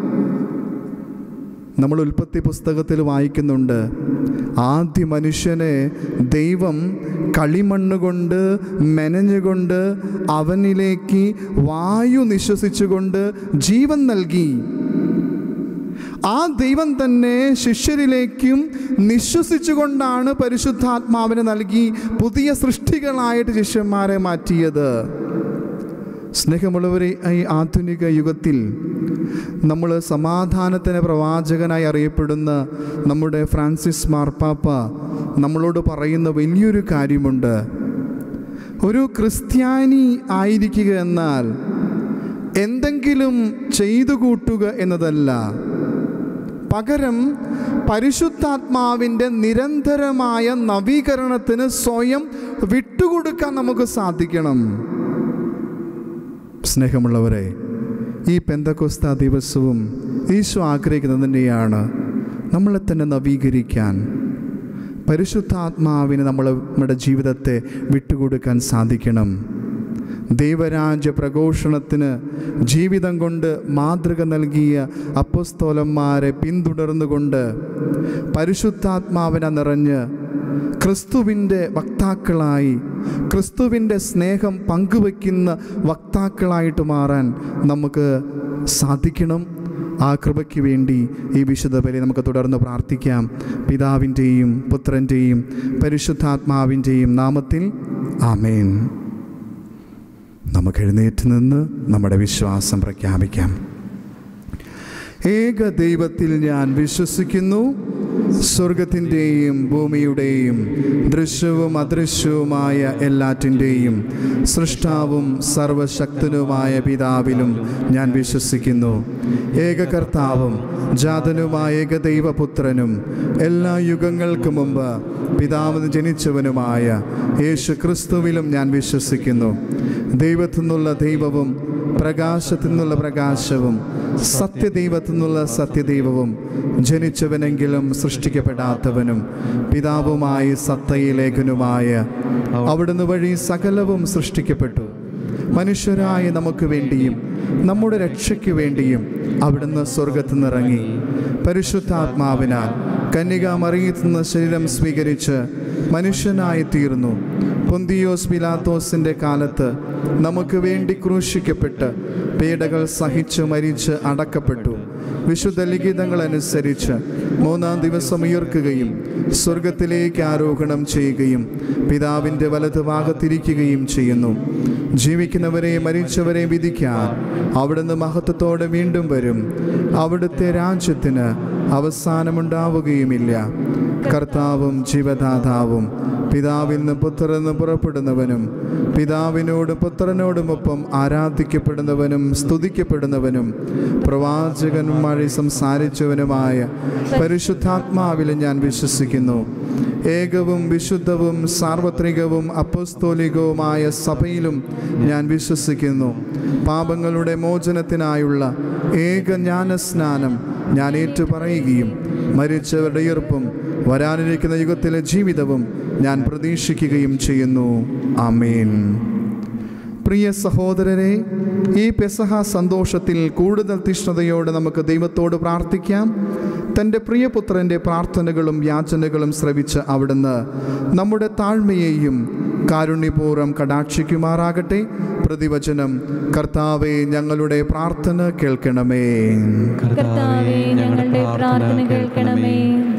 നമ്മൾ ഉൽപ്പത്തി പുസ്തകത്തിൽ വായിക്കുന്നുണ്ട് ആദ്യ മനുഷ്യനെ ദൈവം കളിമണ്ണ് കൊണ്ട് മെനഞ്ഞുകൊണ്ട് അവനിലേക്ക് വായു നിശ്വസിച്ചുകൊണ്ട് ജീവൻ നൽകി ആ ദൈവം തന്നെ ശിഷ്യരിലേക്കും നിശ്വസിച്ചുകൊണ്ടാണ് പരിശുദ്ധാത്മാവിനെ നൽകി പുതിയ സൃഷ്ടികളായിട്ട് ശിഷ്യന്മാരെ മാറ്റിയത് സ്നേഹമുള്ളവരെ ഈ ആധുനിക യുഗത്തിൽ നമ്മൾ സമാധാനത്തിന് പ്രവാചകനായി അറിയപ്പെടുന്ന നമ്മുടെ ഫ്രാൻസിസ് മാർപ്പാപ്പ നമ്മളോട് പറയുന്ന വലിയൊരു കാര്യമുണ്ട് ഒരു ക്രിസ്ത്യാനി ആയിരിക്കുക എന്നാൽ എന്തെങ്കിലും ചെയ്തു കൂട്ടുക എന്നതല്ല പകരം പരിശുദ്ധാത്മാവിൻ്റെ നിരന്തരമായ നവീകരണത്തിന് സ്വയം വിട്ടുകൊടുക്കാൻ നമുക്ക് സാധിക്കണം സ്നേഹമുള്ളവരെ ഈ പെന്തക്കൊസ്ത ദിവസവും ഈശോ ആഗ്രഹിക്കുന്നത് തന്നെയാണ് നമ്മളെ തന്നെ നവീകരിക്കാൻ പരിശുദ്ധാത്മാവിന് നമ്മൾ നമ്മുടെ ജീവിതത്തെ വിട്ടുകൊടുക്കാൻ സാധിക്കണം ദൈവരാജ്യ പ്രഘോഷണത്തിന് ജീവിതം കൊണ്ട് മാതൃക നൽകിയ അപ്പസ്തോലന്മാരെ പിന്തുടർന്നുകൊണ്ട് പരിശുദ്ധാത്മാവിനെ നിറഞ്ഞ് ക്രിസ്തുവിൻ്റെ വക്താക്കളായി ക്രിസ്തുവിൻ്റെ സ്നേഹം പങ്കുവയ്ക്കുന്ന വക്താക്കളായിട്ട് മാറാൻ നമുക്ക് സാധിക്കണം ആ കൃപയ്ക്ക് വേണ്ടി ഈ വിശുദ്ധ ബലി നമുക്ക് തുടർന്ന് പ്രാർത്ഥിക്കാം പിതാവിൻ്റെയും പുത്രൻ്റെയും പരിശുദ്ധാത്മാവിൻ്റെയും നാമത്തിൽ ആമേൻ നമുക്ക് എഴുന്നേറ്റ് നിന്ന് നമ്മുടെ വിശ്വാസം പ്രഖ്യാപിക്കാം ഏക ദൈവത്തിൽ ഞാൻ വിശ്വസിക്കുന്നു സ്വർഗത്തിൻ്റെയും ഭൂമിയുടെയും ദൃശ്യവും അദൃശ്യവുമായ എല്ലാറ്റിൻ്റെയും സൃഷ്ടാവും സർവശക്തനുമായ പിതാവിലും ഞാൻ വിശ്വസിക്കുന്നു ഏകകർത്താവും ജാതനുമായ ഏകദൈവപുത്രനും എല്ലാ യുഗങ്ങൾക്ക് മുമ്പ് പിതാവിന് ജനിച്ചവനുമായ യേശു ക്രിസ്തുവിലും ഞാൻ വിശ്വസിക്കുന്നു ദൈവത്തിൽ നിന്നുള്ള ദൈവവും പ്രകാശത്തിൽ നിന്നുള്ള പ്രകാശവും സത്യദൈവത്തിൽ നിന്നുള്ള സത്യദൈവവും ജനിച്ചവനെങ്കിലും സൃഷ്ടിക്കപ്പെടാത്തവനും പിതാവുമായി സത്തയിലേഖനുമായ അവിടുന്ന് വഴി സകലവും സൃഷ്ടിക്കപ്പെട്ടു മനുഷ്യരായ നമുക്ക് വേണ്ടിയും നമ്മുടെ രക്ഷയ്ക്ക് വേണ്ടിയും അവിടുന്ന് സ്വർഗത്തിൽ നിന്നിറങ്ങി പരിശുദ്ധാത്മാവിനാൽ കന്യകാമറിയത്തിൽ നിന്ന് ശരീരം സ്വീകരിച്ച് മനുഷ്യനായി തീർന്നു പൊന്തിയോസ് പിലാത്തോസിൻ്റെ കാലത്ത് നമുക്ക് വേണ്ടി ക്രൂശിക്കപ്പെട്ട് പീഡകൾ സഹിച്ച് മരിച്ച് അടക്കപ്പെട്ടു വിശുദ്ധ ലിഖിതങ്ങൾ അനുസരിച്ച് മൂന്നാം ദിവസം ഉയർക്കുകയും സ്വർഗത്തിലേക്ക് ആരോഹണം ചെയ്യുകയും പിതാവിൻ്റെ വലതുഭാഗത്തിരിക്കുകയും ചെയ്യുന്നു ജീവിക്കുന്നവരെ മരിച്ചവരെ വിധിക്കാൻ അവിടുന്ന് മഹത്വത്തോടെ വീണ്ടും വരും അവിടുത്തെ രാജ്യത്തിന് അവസാനമുണ്ടാവുകയുമില്ല കർത്താവും ജീവദാതാവും പിതാവിൽ നിന്ന് പുത്രന്ന് പുറപ്പെടുന്നവനും പിതാവിനോടും പുത്രനോടുമൊപ്പം ആരാധിക്കപ്പെടുന്നവനും സ്തുതിക്കപ്പെടുന്നവനും പ്രവാചകനും വഴി സംസാരിച്ചവനുമായ പരിശുദ്ധാത്മാവിൽ ഞാൻ വിശ്വസിക്കുന്നു ഏകവും വിശുദ്ധവും സാർവത്രികവും അപ്പസ്തോലികവുമായ സഭയിലും ഞാൻ വിശ്വസിക്കുന്നു പാപങ്ങളുടെ മോചനത്തിനായുള്ള ഏക ജ്ഞാനസ്നാനം ഞാൻ ഏറ്റുപറയുകയും മരിച്ചവരുടെ ഈർപ്പും വരാനിരിക്കുന്ന യുഗത്തിലെ ജീവിതവും ഞാൻ പ്രതീക്ഷിക്കുകയും ചെയ്യുന്നു ആമേൻ പ്രിയ സഹോദരരെ ഈ പെസഹ സന്തോഷത്തിൽ കൂടുതൽ തീഷ്ണതയോടെ നമുക്ക് ദൈവത്തോട് പ്രാർത്ഥിക്കാം തൻ്റെ പ്രിയപുത്രൻ്റെ പ്രാർത്ഥനകളും യാചനകളും ശ്രവിച്ച് അവിടുന്ന് നമ്മുടെ താഴ്മയെയും കാരുണ്യപൂർവ്വം കടാക്ഷിക്കുമാറാകട്ടെ പ്രതിവചനം കർത്താവെ ഞങ്ങളുടെ പ്രാർത്ഥന കേൾക്കണമേ കർത്താവേ ഞങ്ങളുടെ പ്രാർത്ഥന കേൾക്കണമേ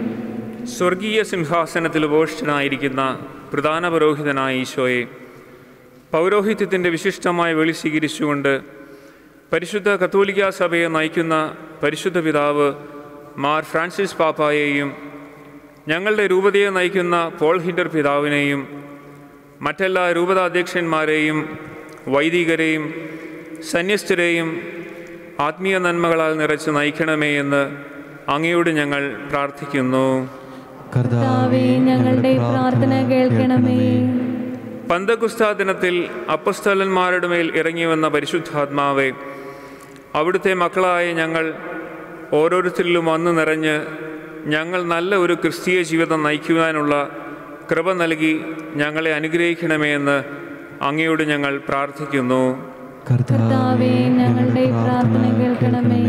സ്വർഗീയ സിംഹാസനത്തിൽ ഉപവിഷ്ടനായിരിക്കുന്ന പ്രധാന പുരോഹിതനായ ഈശോയെ പൗരോഹിത്യത്തിൻ്റെ വിശിഷ്ടമായ വെളി സ്വീകരിച്ചുകൊണ്ട് പരിശുദ്ധ കത്തോലിക്ക സഭയെ നയിക്കുന്ന പരിശുദ്ധ പിതാവ് മാർ ഫ്രാൻസിസ് പാപ്പായെയും ഞങ്ങളുടെ രൂപതയെ നയിക്കുന്ന പോൾ ഹിൻഡർ പിതാവിനെയും മറ്റെല്ലാ രൂപതാധ്യക്ഷന്മാരെയും വൈദികരെയും സന്യസ്തരെയും ആത്മീയ നന്മകളാൽ നിറച്ച് നയിക്കണമേ എന്ന് അങ്ങയോട് ഞങ്ങൾ പ്രാർത്ഥിക്കുന്നു കർത്താവേ ഞങ്ങളുടെ പ്രാർത്ഥന കേൾക്കണമേ പന്തകുസ്താ ദിനത്തിൽ അപ്പസ്തലന്മാരുടെ മേൽ ഇറങ്ങി വന്ന പരിശുദ്ധാത്മാവെ അവിടുത്തെ മക്കളായ ഞങ്ങൾ ഓരോരുത്തരിലും വന്നു നിറഞ്ഞ് ഞങ്ങൾ നല്ല ഒരു ക്രിസ്തീയ ജീവിതം നയിക്കുവാനുള്ള കൃപ നൽകി ഞങ്ങളെ അനുഗ്രഹിക്കണമേ എന്ന് അങ്ങയോട് ഞങ്ങൾ പ്രാർത്ഥിക്കുന്നു കർത്താവേ ഞങ്ങളുടെ പ്രാർത്ഥന കേൾക്കണമേ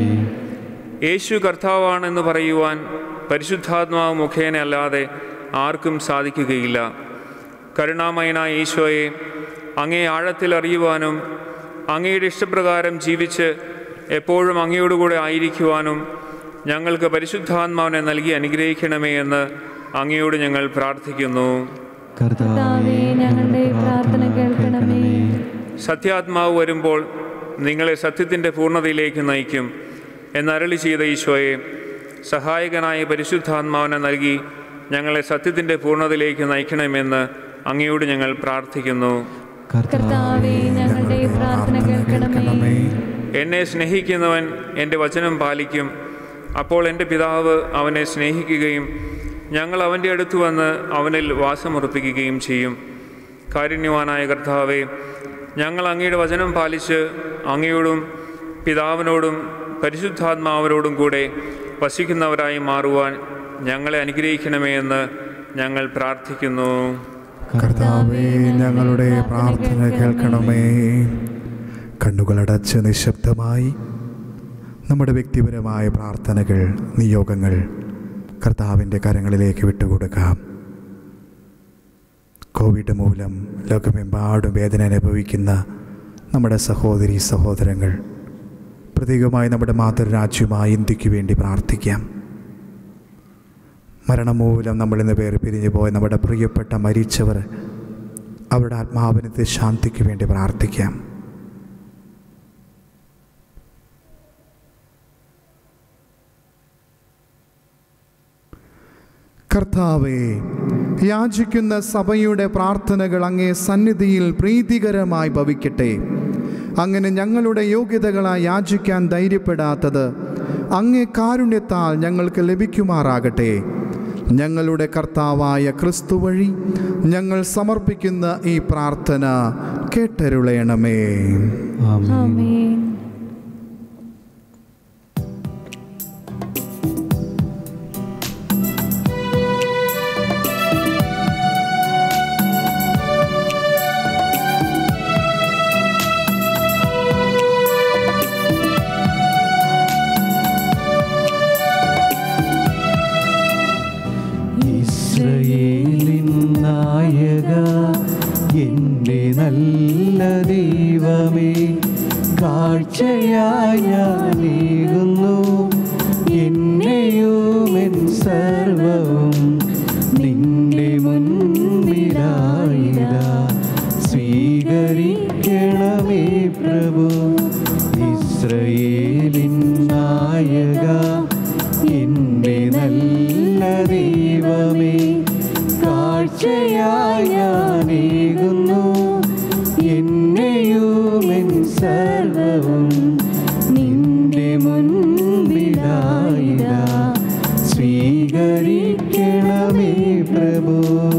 യേശു കർത്താവാണെന്ന് പറയുവാൻ പരിശുദ്ധാത്മാവ് മുഖേന അല്ലാതെ ആർക്കും സാധിക്കുകയില്ല കരുണാമയനായ ഈശോയെ അങ്ങേ ആഴത്തിൽ അറിയുവാനും അങ്ങയുടെ ഇഷ്ടപ്രകാരം ജീവിച്ച് എപ്പോഴും അങ്ങയോടുകൂടെ ആയിരിക്കുവാനും ഞങ്ങൾക്ക് പരിശുദ്ധാത്മാവിനെ നൽകി അനുഗ്രഹിക്കണമേ എന്ന് അങ്ങയോട് ഞങ്ങൾ പ്രാർത്ഥിക്കുന്നു കർത്താവേ ഞങ്ങളുടെ പ്രാർത്ഥന കേൾക്കണമേ സത്യാത്മാവ് വരുമ്പോൾ നിങ്ങളെ സത്യത്തിൻ്റെ പൂർണ്ണതയിലേക്ക് നയിക്കും എന്നരളി ചെയ്ത ഈശോയെ സഹായകനായ പരിശുദ്ധാത്മാവിനെ നൽകി ഞങ്ങളെ സത്യത്തിൻ്റെ പൂർണ്ണതയിലേക്ക് നയിക്കണമെന്ന് അങ്ങയോട് ഞങ്ങൾ പ്രാർത്ഥിക്കുന്നു കർത്താവേ ഞങ്ങളുടെ പ്രാർത്ഥന കേൾക്കണമേ എന്നെ സ്നേഹിക്കുന്നവൻ എൻ്റെ വചനം പാലിക്കും അപ്പോൾ എൻ്റെ പിതാവ് അവനെ സ്നേഹിക്കുകയും ഞങ്ങൾ അവൻ്റെ അടുത്ത് വന്ന് അവനിൽ വാസമുറപ്പിക്കുകയും ചെയ്യും കാരുണ്യവാനായ കർത്താവെ ഞങ്ങൾ അങ്ങയുടെ വചനം പാലിച്ച് അങ്ങയോടും പിതാവിനോടും പരിശുദ്ധാത്മാവിനോടും കൂടെ വസിക്കുന്നവരായി മാറുവാൻ ഞങ്ങളെ അനുഗ്രഹിക്കണമേ എന്ന് ഞങ്ങൾ പ്രാർത്ഥിക്കുന്നു കർത്താവേ ഞങ്ങളുടെ പ്രാർത്ഥന കേൾക്കണമേ കണ്ണുകളടച്ച് നിശബ്ദമായി നമ്മുടെ വ്യക്തിപരമായ പ്രാർത്ഥനകൾ നിയോഗങ്ങൾ കർത്താവിൻ്റെ കരങ്ങളിലേക്ക് വിട്ടുകൊടുക്കാം കോവിഡ് മൂലം ലോകമെമ്പാടും വേദന അനുഭവിക്കുന്ന നമ്മുടെ സഹോദരി സഹോദരങ്ങൾ പ്രത്യേകമായി നമ്മുടെ മാതൃരാജ്യമായ ഇന്ത്യക്ക് വേണ്ടി പ്രാർത്ഥിക്കാം മരണം മൂലം നമ്മളിന്ന് പേര് പിരിഞ്ഞു പോയ നമ്മുടെ പ്രിയപ്പെട്ട മരിച്ചവർ അവരുടെ ആത്മാവിനത്തെ ശാന്തിക്ക് വേണ്ടി പ്രാർത്ഥിക്കാം കർത്താവേ യാചിക്കുന്ന സഭയുടെ പ്രാർത്ഥനകൾ അങ്ങേ സന്നിധിയിൽ പ്രീതികരമായി ഭവിക്കട്ടെ അങ്ങനെ ഞങ്ങളുടെ യോഗ്യതകളായി യാചിക്കാൻ ധൈര്യപ്പെടാത്തത് അങ്ങേ കാരുണ്യത്താൽ ഞങ്ങൾക്ക് ലഭിക്കുമാറാകട്ടെ ഞങ്ങളുടെ കർത്താവായ ക്രിസ്തു വഴി ഞങ്ങൾ സമർപ്പിക്കുന്ന ഈ പ്രാർത്ഥന കേട്ടരുളയണമേ ആമേൻ ആമേൻ ഇസ്രയേലിൻ നായക എൻ്റെ നല്ല ദൈവമേ കാഴ്ചയായി ഞാനേകുന്നു എന്നെയും എൻ സർവവും നിന്റെ മുൻപിലായിര സ്വീകരിക്കണമേ പ്രഭു ഇസ്രയേലിൻ നായക എൻ്റെ ബലിയായി ഞാനേകുന്നു എന്നെയും എൻ സർവവും നിന്റെ മുൻപിലായിതാ സ്വീകരിക്കണമേ പ്രഭു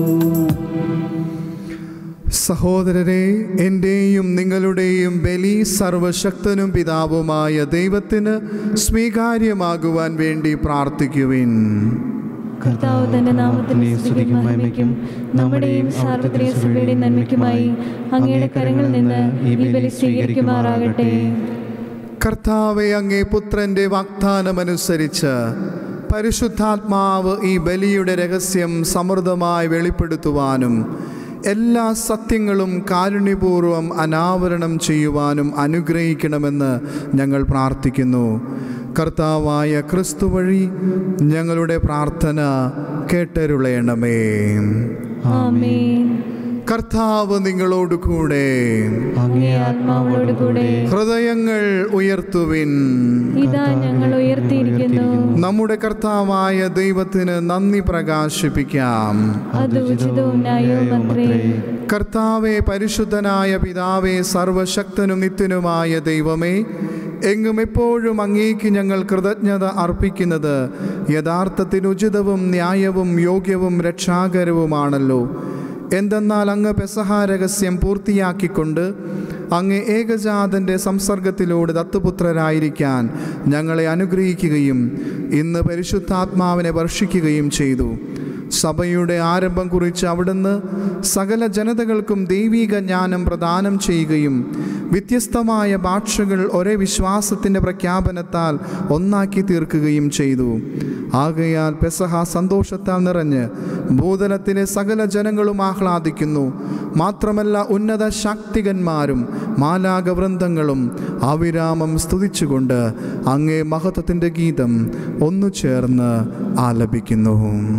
സഹോദരരെ എൻ്റെയും നിങ്ങളുടെയും ബലി സർവശക്തനും പിതാവുമായ ദൈവത്തിന് സ്വീകാര്യമാകുവാൻ വേണ്ടി പ്രാർത്ഥിക്കുവിൻ കർത്താവ് തന്റെ നാമത്തിന് സ്തുതിക്കും മഹിമയ്ക്കും നമ്മുടെയും സാർവത്രിക സഭയുടെ നന്മയ്ക്കുമായി അങ്ങയുടെ കരങ്ങളിൽ നിന്ന് ഈ ബലി സ്വീകരിക്കുമാറാകട്ടെ കർത്താവെ അങ്ങേ പുത്രൻ്റെ വാഗ്ദാനമനുസരിച്ച് പരിശുദ്ധാത്മാവ് ഈ ബലിയുടെ രഹസ്യം സമൃദ്ധമായി വെളിപ്പെടുത്തുവാനും എല്ലാ സത്യങ്ങളും കാരുണ്യപൂർവ്വം അനാവരണം ചെയ്യുവാനും അനുഗ്രഹിക്കണമെന്ന് ഞങ്ങൾ പ്രാർത്ഥിക്കുന്നു കർത്താവായ ക്രിസ്തു വഴി ഞങ്ങളുടെ പ്രാർത്ഥന കേട്ടരുളയണമേ ആമേൻ കർത്താവ് നിങ്ങളോട് കൂടെ അങ്ങേ ആത്മാവോട് കൂടെ ഹൃദയങ്ങൾ ഉയർത്തുവിൻ ഇതാ ഞങ്ങൾ ഉയർത്തിയിരിക്കുന്നു നമ്മുടെ കർത്താവായ ദൈവത്തിന് നന്ദി പ്രകാശിപ്പിക്കാം അത് ഉചിതവും ന്യായവും അത്രേ കർത്താവെ പരിശുദ്ധനായ പിതാവേ സർവശക്തനും നിത്യനുമായ ദൈവമേ എങ്ങും എപ്പോഴും അങ്ങേക്ക് ഞങ്ങൾ കൃതജ്ഞത അർപ്പിക്കുന്നത് യഥാർത്ഥത്തിൽ ഉചിതവും ന്യായവും യോഗ്യവും രക്ഷാകരവുമാണല്ലോ എന്തെന്നാൽ അങ്ങ് പെസഹ രഹസ്യം പൂർത്തിയാക്കിക്കൊണ്ട് അങ്ങ് ഏകജാതൻ്റെ സംസർഗത്തിലൂടെ ദത്തുപുത്രരായിരിക്കാൻ ഞങ്ങളെ അനുഗ്രഹിക്കുകയും ഇന്ന് പരിശുദ്ധാത്മാവിനെ വർഷിക്കുകയും ചെയ്തു സഭയുടെ ആരംഭം കുറിച്ച് അവിടുന്ന് സകല ജനതകൾക്കും ദൈവിക ജ്ഞാനം പ്രദാനം ചെയ്യുകയും വ്യത്യസ്തമായ ഭാഷകൾ ഒരേ വിശ്വാസത്തിൻ്റെ പ്രഖ്യാപനത്താൽ ഒന്നാക്കി തീർക്കുകയും ചെയ്തു ആകയാൽ പെസഹ സന്തോഷത്താൽ നിറഞ്ഞ് ഭൂതലത്തിലെ സകല ജനങ്ങളും ആഹ്ലാദിക്കുന്നു മാത്രമല്ല ഉന്നത ശാക്തികന്മാരും മാലാകവൃന്ദങ്ങളും അവിരാമം സ്തുതിച്ചുകൊണ്ട് അങ്ങേ മഹത്വത്തിൻ്റെ ഗീതം ഒന്നു ചേർന്ന് ആലപിക്കുന്നു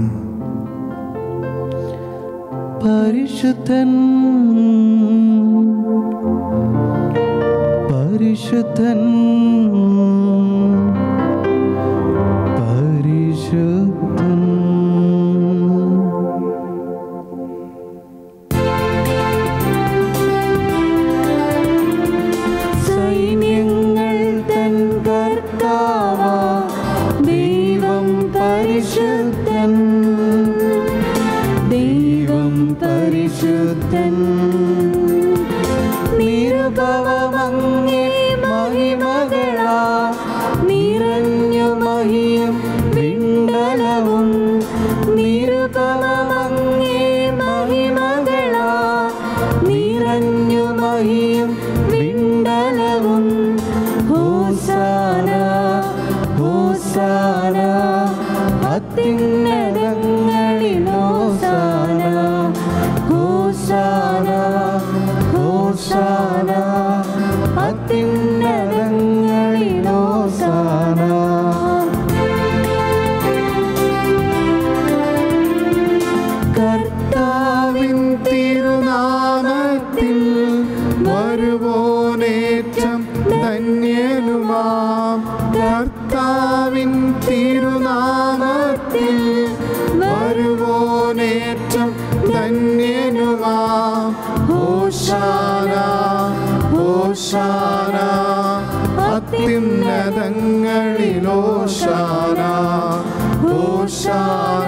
പരിശുദ്ധൻ പരിശുദ്ധൻ പരിശുദ്ധൻ സൈന്യങ്ങൾ തൻ കർത്താവ ദൈവം പരിശുദ്ധൻ ദൈവം പരിശുദ്ധൻ നിരുപവമങ്ങേ മഹിമകളാ നിറഞ്ഞു മഹിയും വിണ്ടലവും നിരുപവമങ്ങേ മഹിമകളാ നിറഞ്ഞു മഹിയും വിണ്ടലവും ഹോസാന ഹോസാന അത്യുന്നതങ്ങളിൽ ഹോസാന ഹോസാന ഹോസാന അത്യുന്നതങ്ങളിൽ ഹോസാന കർത്താവിൻ തിരുനാമത്തിൽ വരുവോനേറ്റം ധന്യനുമാം കർത്താവിൻ തിരുനാമത്തിൽ വരുവോനേറ്റം ധന്യനുമാം ഹോശാന ഹോശാന അത്യുന്നതങ്ങളിലോശാന ഹോശാന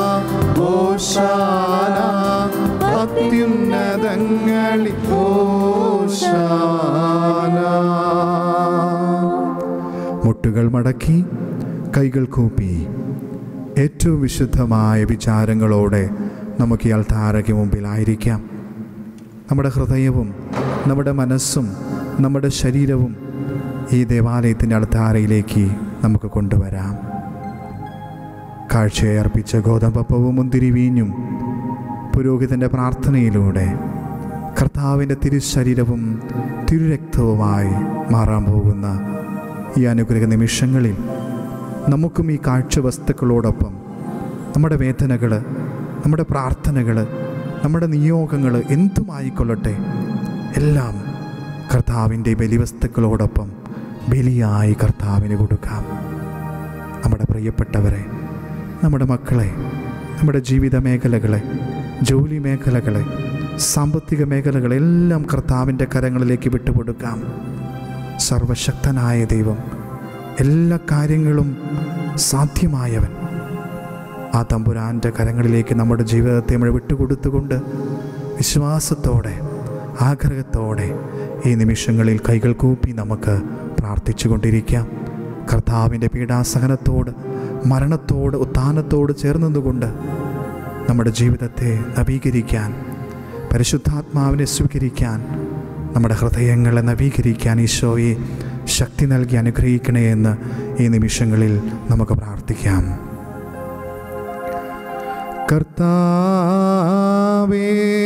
ഹോശാന അത്യുന്നതങ്ങളിൽ ഹോശാന മുട്ടുകൾ മടക്കി കൈകൾ കൂപ്പി ഏറ്റവും വിശുദ്ധമായ വിചാരങ്ങളോടെ നമുക്ക് ഈ അൾത്താരയ്ക്ക് മുമ്പിലായിരിക്കാം നമ്മുടെ ഹൃദയവും നമ്മുടെ മനസ്സും നമ്മുടെ ശരീരവും ഈ ദേവാലയത്തിൻ്റെ അൾത്താരയിലേക്ക് നമുക്ക് കൊണ്ടുവരാം കാഴ്ചയെ അർപ്പിച്ച ഗോതമ്പപ്പവും മുന്തിരി വീഞ്ഞും പുരോഹിതൻ്റെ പ്രാർത്ഥനയിലൂടെ കർത്താവിൻ്റെ തിരുശരീരവും തിരുരക്തവുമായി മാറാൻ പോകുന്ന ഈ അനുഗ്രഹ നിമിഷങ്ങളിൽ നമുക്കും ഈ കാഴ്ച വസ്തുക്കളോടൊപ്പം നമ്മുടെ വേദനകൾ നമ്മുടെ പ്രാർത്ഥനകൾ നമ്മുടെ നിയോഗങ്ങൾ എന്തുമായിക്കൊള്ളട്ടെ എല്ലാം കർത്താവിൻ്റെ ബലിവസ്തുക്കളോടൊപ്പം ബലിയായി കർത്താവിന് കൊടുക്കാം നമ്മുടെ പ്രിയപ്പെട്ടവരെ നമ്മുടെ മക്കളെ നമ്മുടെ ജീവിത മേഖലകളെ ജോലി മേഖലകളെ സാമ്പത്തിക മേഖലകളെല്ലാം കർത്താവിൻ്റെ കരങ്ങളിലേക്ക് വിട്ടുകൊടുക്കാം സർവശക്തനായ ദൈവം എല്ലാ കാര്യങ്ങളും സാധ്യമായവൻ ആ തമ്പുരാൻ്റെ കരങ്ങളിലേക്ക് നമ്മുടെ ജീവിതത്തെ നമ്മൾ വിട്ടുകൊടുത്തുകൊണ്ട് വിശ്വാസത്തോടെ ആഗ്രഹത്തോടെ ഈ നിമിഷങ്ങളിൽ കൈകൾ കൂപ്പി നമുക്ക് പ്രാർത്ഥിച്ചു കൊണ്ടിരിക്കാം കർത്താവിൻ്റെ പീഡാസഹനത്തോട് മരണത്തോട് ഉത്ഥാനത്തോട് ചേർന്നതുകൊണ്ട് നമ്മുടെ ജീവിതത്തെ നവീകരിക്കാൻ പരിശുദ്ധാത്മാവിനെ സ്വീകരിക്കാൻ നമ്മുടെ ഹൃദയങ്ങളെ നവീകരിക്കാൻ ഈശോയെ ശക്തി നൽകി അനുഗ്രഹിക്കണേ എന്ന് ഈ നിമിഷങ്ങളിൽ നമുക്ക് പ്രാർത്ഥിക്കാം കർത്താവേ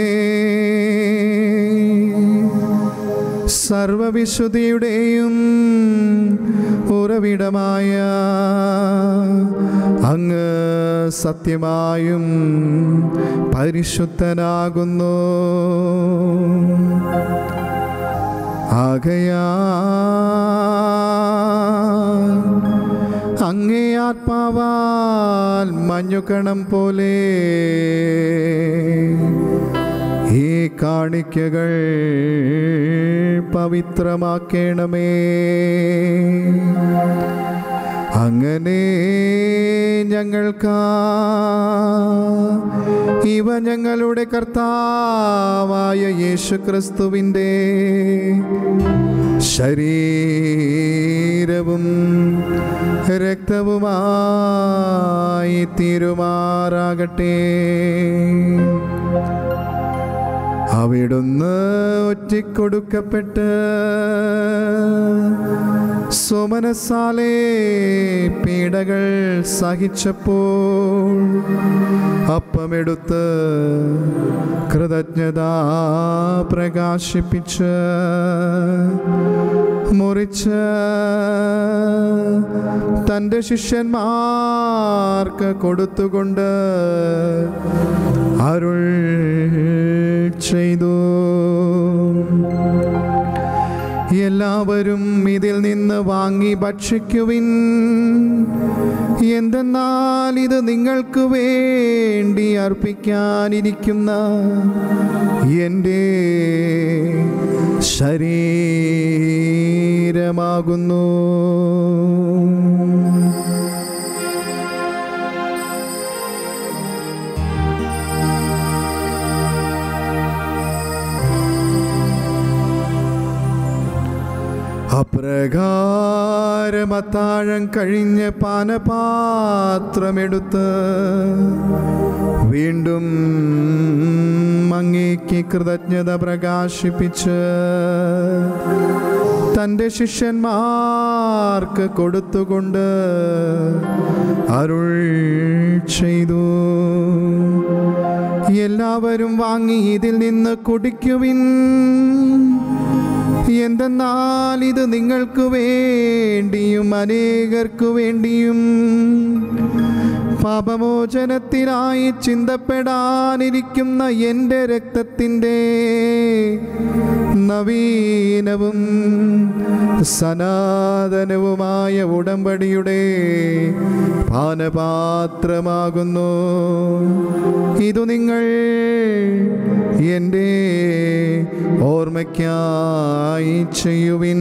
സർവവിശുദ്ധിയുടെയും ഉറവിടമായ അങ്ങ് സത്യമായും പരിശുദ്ധനാകുന്നു ആകയാ അങ്ങേ ആത്മാവാൽ മഞ്ഞുകണം പോലെ ഈ കാണിക്കകൾ പവിത്രമാക്കണമേ അങ്ങനെ ഞങ്ങൾക്ക് ഇവ ഞങ്ങളുടെ കർത്താവായ യേശു ക്രിസ്തുവിൻ്റെ ശരീരവും രക്തവുമായി തീരുമാറാകട്ടെ അവിടുന്ന് ഒറ്റിക്കൊടുക്കപ്പെട്ട് സുമനസാലെ പീഡകൾ സഹിച്ചപ്പോൾ അപ്പമെടുത്ത് കൃതജ്ഞത പ്രകാശിപ്പിച്ച് മുറിച്ച് തൻ്റെ ശിഷ്യന്മാർക്ക് കൊടുത്തുകൊണ്ട് അരുൾ ചെയ്തു എല്ലാവരും ഇതിൽ നിന്ന് വാങ്ങി ഭക്ഷിക്കുവിൻ എന്തെന്നാൽ ഇത് നിങ്ങൾക്ക് വേണ്ടി അർപ്പിക്കാനിരിക്കുന്ന എൻ്റെ ശരീരമാകുന്നു അപ്രകാരം അത്താഴം കഴിഞ്ഞ് പാനപാത്രമെടുത്ത് വീണ്ടും അങ്ങേക്ക് കൃതജ്ഞത പ്രകാശിപ്പിച്ച് തൻ്റെ ശിഷ്യന്മാർക്ക് കൊടുത്തുകൊണ്ട് അരുൾ ചെയ്തു എല്ലാവരും വാങ്ങി ഇതിൽ നിന്ന് കുടിക്കുവിൻ എന്തെന്നാൽ ഇത് നിങ്ങൾക്ക് വേണ്ടിയും അനേകർക്കു വേണ്ടിയും പാപമോചനത്തിനായി ചിന്തപ്പെടാനിരിക്കുന്ന എൻ്റെ രക്തത്തിൻ്റെ നവീനവും സനാതനവുമായ ഉടമ്പടിയുടെ പാനപാത്രമാകുന്നു ഇതു നിങ്ങൾ എൻ്റെ ഓർമ്മയ്ക്കായി ചെയ്യുവിൻ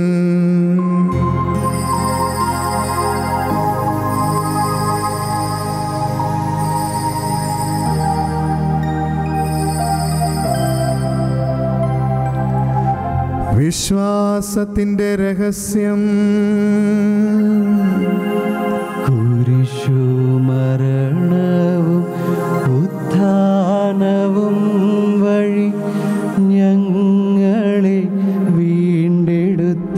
വിശ്വാസത്തിൻ്റെ രഹസ്യം കുരിശു മരണവും ഉത്ഥാനവും വഴി ഞങ്ങളെ വീണ്ടെടുത്ത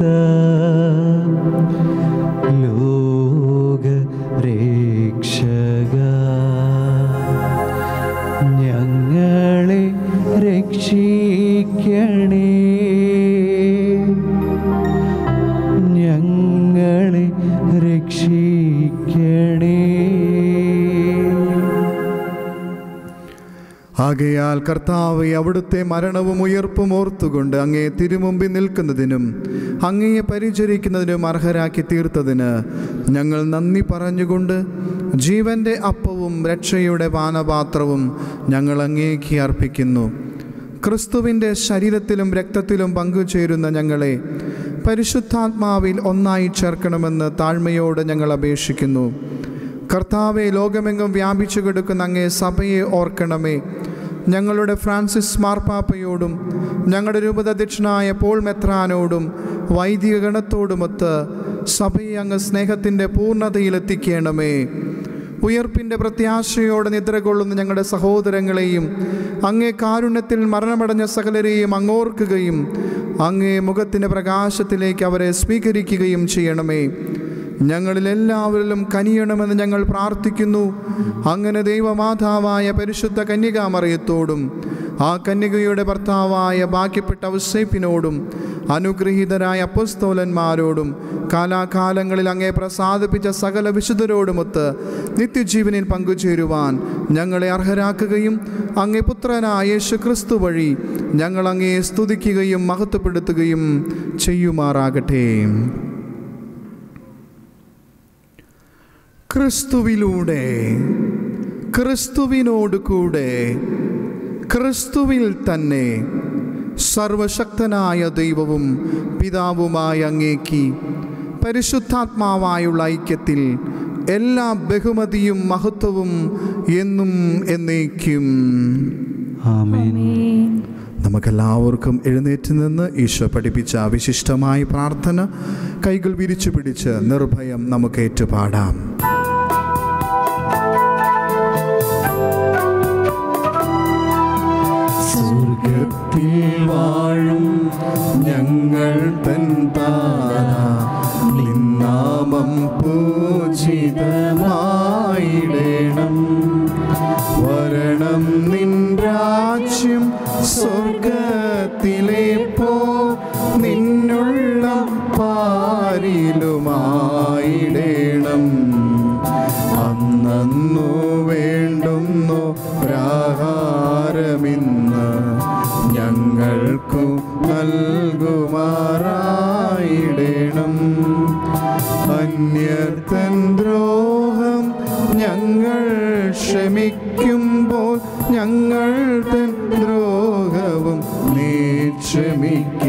ലോക രക്ഷക ഞങ്ങളെ രക്ഷിക്കണേ ഞങ്ങളെ രക്ഷിക്കണേ ആകയാൽ കർത്താവ് അവിടുത്തെ മരണവും ഉയർപ്പും ഓർത്തുകൊണ്ട് അങ്ങേ തിരുമുമ്പിൽ നിൽക്കുന്നതിനും അങ്ങയെ പരിചരിക്കുന്നതിനും അർഹരാക്കി തീർത്തതിന് ഞങ്ങൾ നന്ദി പറഞ്ഞുകൊണ്ട് ജീവൻ്റെ അപ്പവും രക്ഷയുടെ പാനപാത്രവും ഞങ്ങൾ അങ്ങേക്ക് അർപ്പിക്കുന്നു ക്രിസ്തുവിൻ്റെ ശരീരത്തിലും രക്തത്തിലും പങ്കുചേരുന്ന ഞങ്ങളെ പരിശുദ്ധാത്മാവിൽ ഒന്നായി ചേർക്കണമെന്ന് താഴ്മയോട് ഞങ്ങൾ അപേക്ഷിക്കുന്നു കർത്താവെ ലോകമെങ്ങും വ്യാപിച്ചു കിടക്കുന്ന അങ്ങേ സഭയെ ഓർക്കണമേ ഞങ്ങളുടെ ഫ്രാൻസിസ് മാർപ്പാപ്പയോടും ഞങ്ങളുടെ രൂപതധ്യക്ഷനായ പോൾ മെത്രാനോടും വൈദിക ഗണത്തോടുമൊത്ത് സഭയെ അങ്ങ് സ്നേഹത്തിൻ്റെ പൂർണ്ണതയിലെത്തിക്കണമേ ഉയർപ്പിൻ്റെ പ്രത്യാശയോടെ നിദ്ര കൊള്ളുന്ന ഞങ്ങളുടെ സഹോദരങ്ങളെയും അങ്ങേ കാരുണ്യത്തിൽ മരണമടഞ്ഞ സകലരെയും അങ്ങോർക്കുകയും അങ്ങേ മുഖത്തിൻ്റെ പ്രകാശത്തിലേക്ക് അവരെ സ്വീകരിക്കുകയും ചെയ്യണമേ ഞങ്ങളിലെല്ലാവരിലും കനിയണമെന്ന് ഞങ്ങൾ പ്രാർത്ഥിക്കുന്നു അങ്ങനെ ദൈവമാതാവായ പരിശുദ്ധ കന്യകാമറിയത്തോടും ആ കന്യകയുടെ ഭർത്താവായ ബാക്കിപ്പെട്ട ഔസേപ്പിനോടും അനുഗ്രഹീതരായ അപ്പസ്തോലന്മാരോടും കാലാകാലങ്ങളിൽ അങ്ങേ പ്രസാദിപ്പിച്ച സകല വിശുദ്ധരോടുമൊത്ത് നിത്യജീവനിൽ പങ്കുചേരുവാൻ ഞങ്ങളെ അർഹരാക്കുകയും അങ്ങേ പുത്രനായ യേശു ക്രിസ്തു വഴി ഞങ്ങൾ അങ്ങയെ സ്തുതിക്കുകയും മഹത്വപ്പെടുത്തുകയും ചെയ്യുമാറാകട്ടെ ക്രിസ്തുവിലൂടെ ക്രിസ്തുവിനോട് കൂടെ ക്രിസ്തുവിൽ തന്നെ സർവശക്തനായ ദൈവവും പിതാവുമായ അങ്ങേക്ക് പരിശുദ്ധാത്മാവായുള്ള ഐക്യത്തിൽ എല്ലാ ബഹുമതിയും മഹത്വവും എന്നും എന്നേക്കും ആമേൻ ആമേൻ നമുക്കെല്ലാവർക്കും എഴുന്നേറ്റ് നിന്ന് ഈശോ പഠിപ്പിച്ച വിശിഷ്ടമായ പ്രാർത്ഥന കൈകൾ വിരിച്ചു പിടിച്ച് നിർഭയം നമുക്ക് ഏറ്റുപാടാം സ്വർഗത്തിൽ വാഴും ഞങ്ങൾ തൻ താര നിന്നാമം പൂജിതമായിടേണം വരണം നിൻ രാജ്യം സ്വർഗത്തിലെ പോ നിന്നുള്ള പാരിലുമായിടേണം അന്നു വേണ്ടുന്നു പ്രാഹാരമിന്ന് ഞങ്ങൾക്കു നൽകുമാറായിടേണം അന്യർത്തൻ ദ്രോഹം ഞങ്ങൾ ക്ഷമിക്കുമ്പോൾ ഞങ്ങൾ തൻ ദ്രോഹവും നീ ക്ഷമിക്ക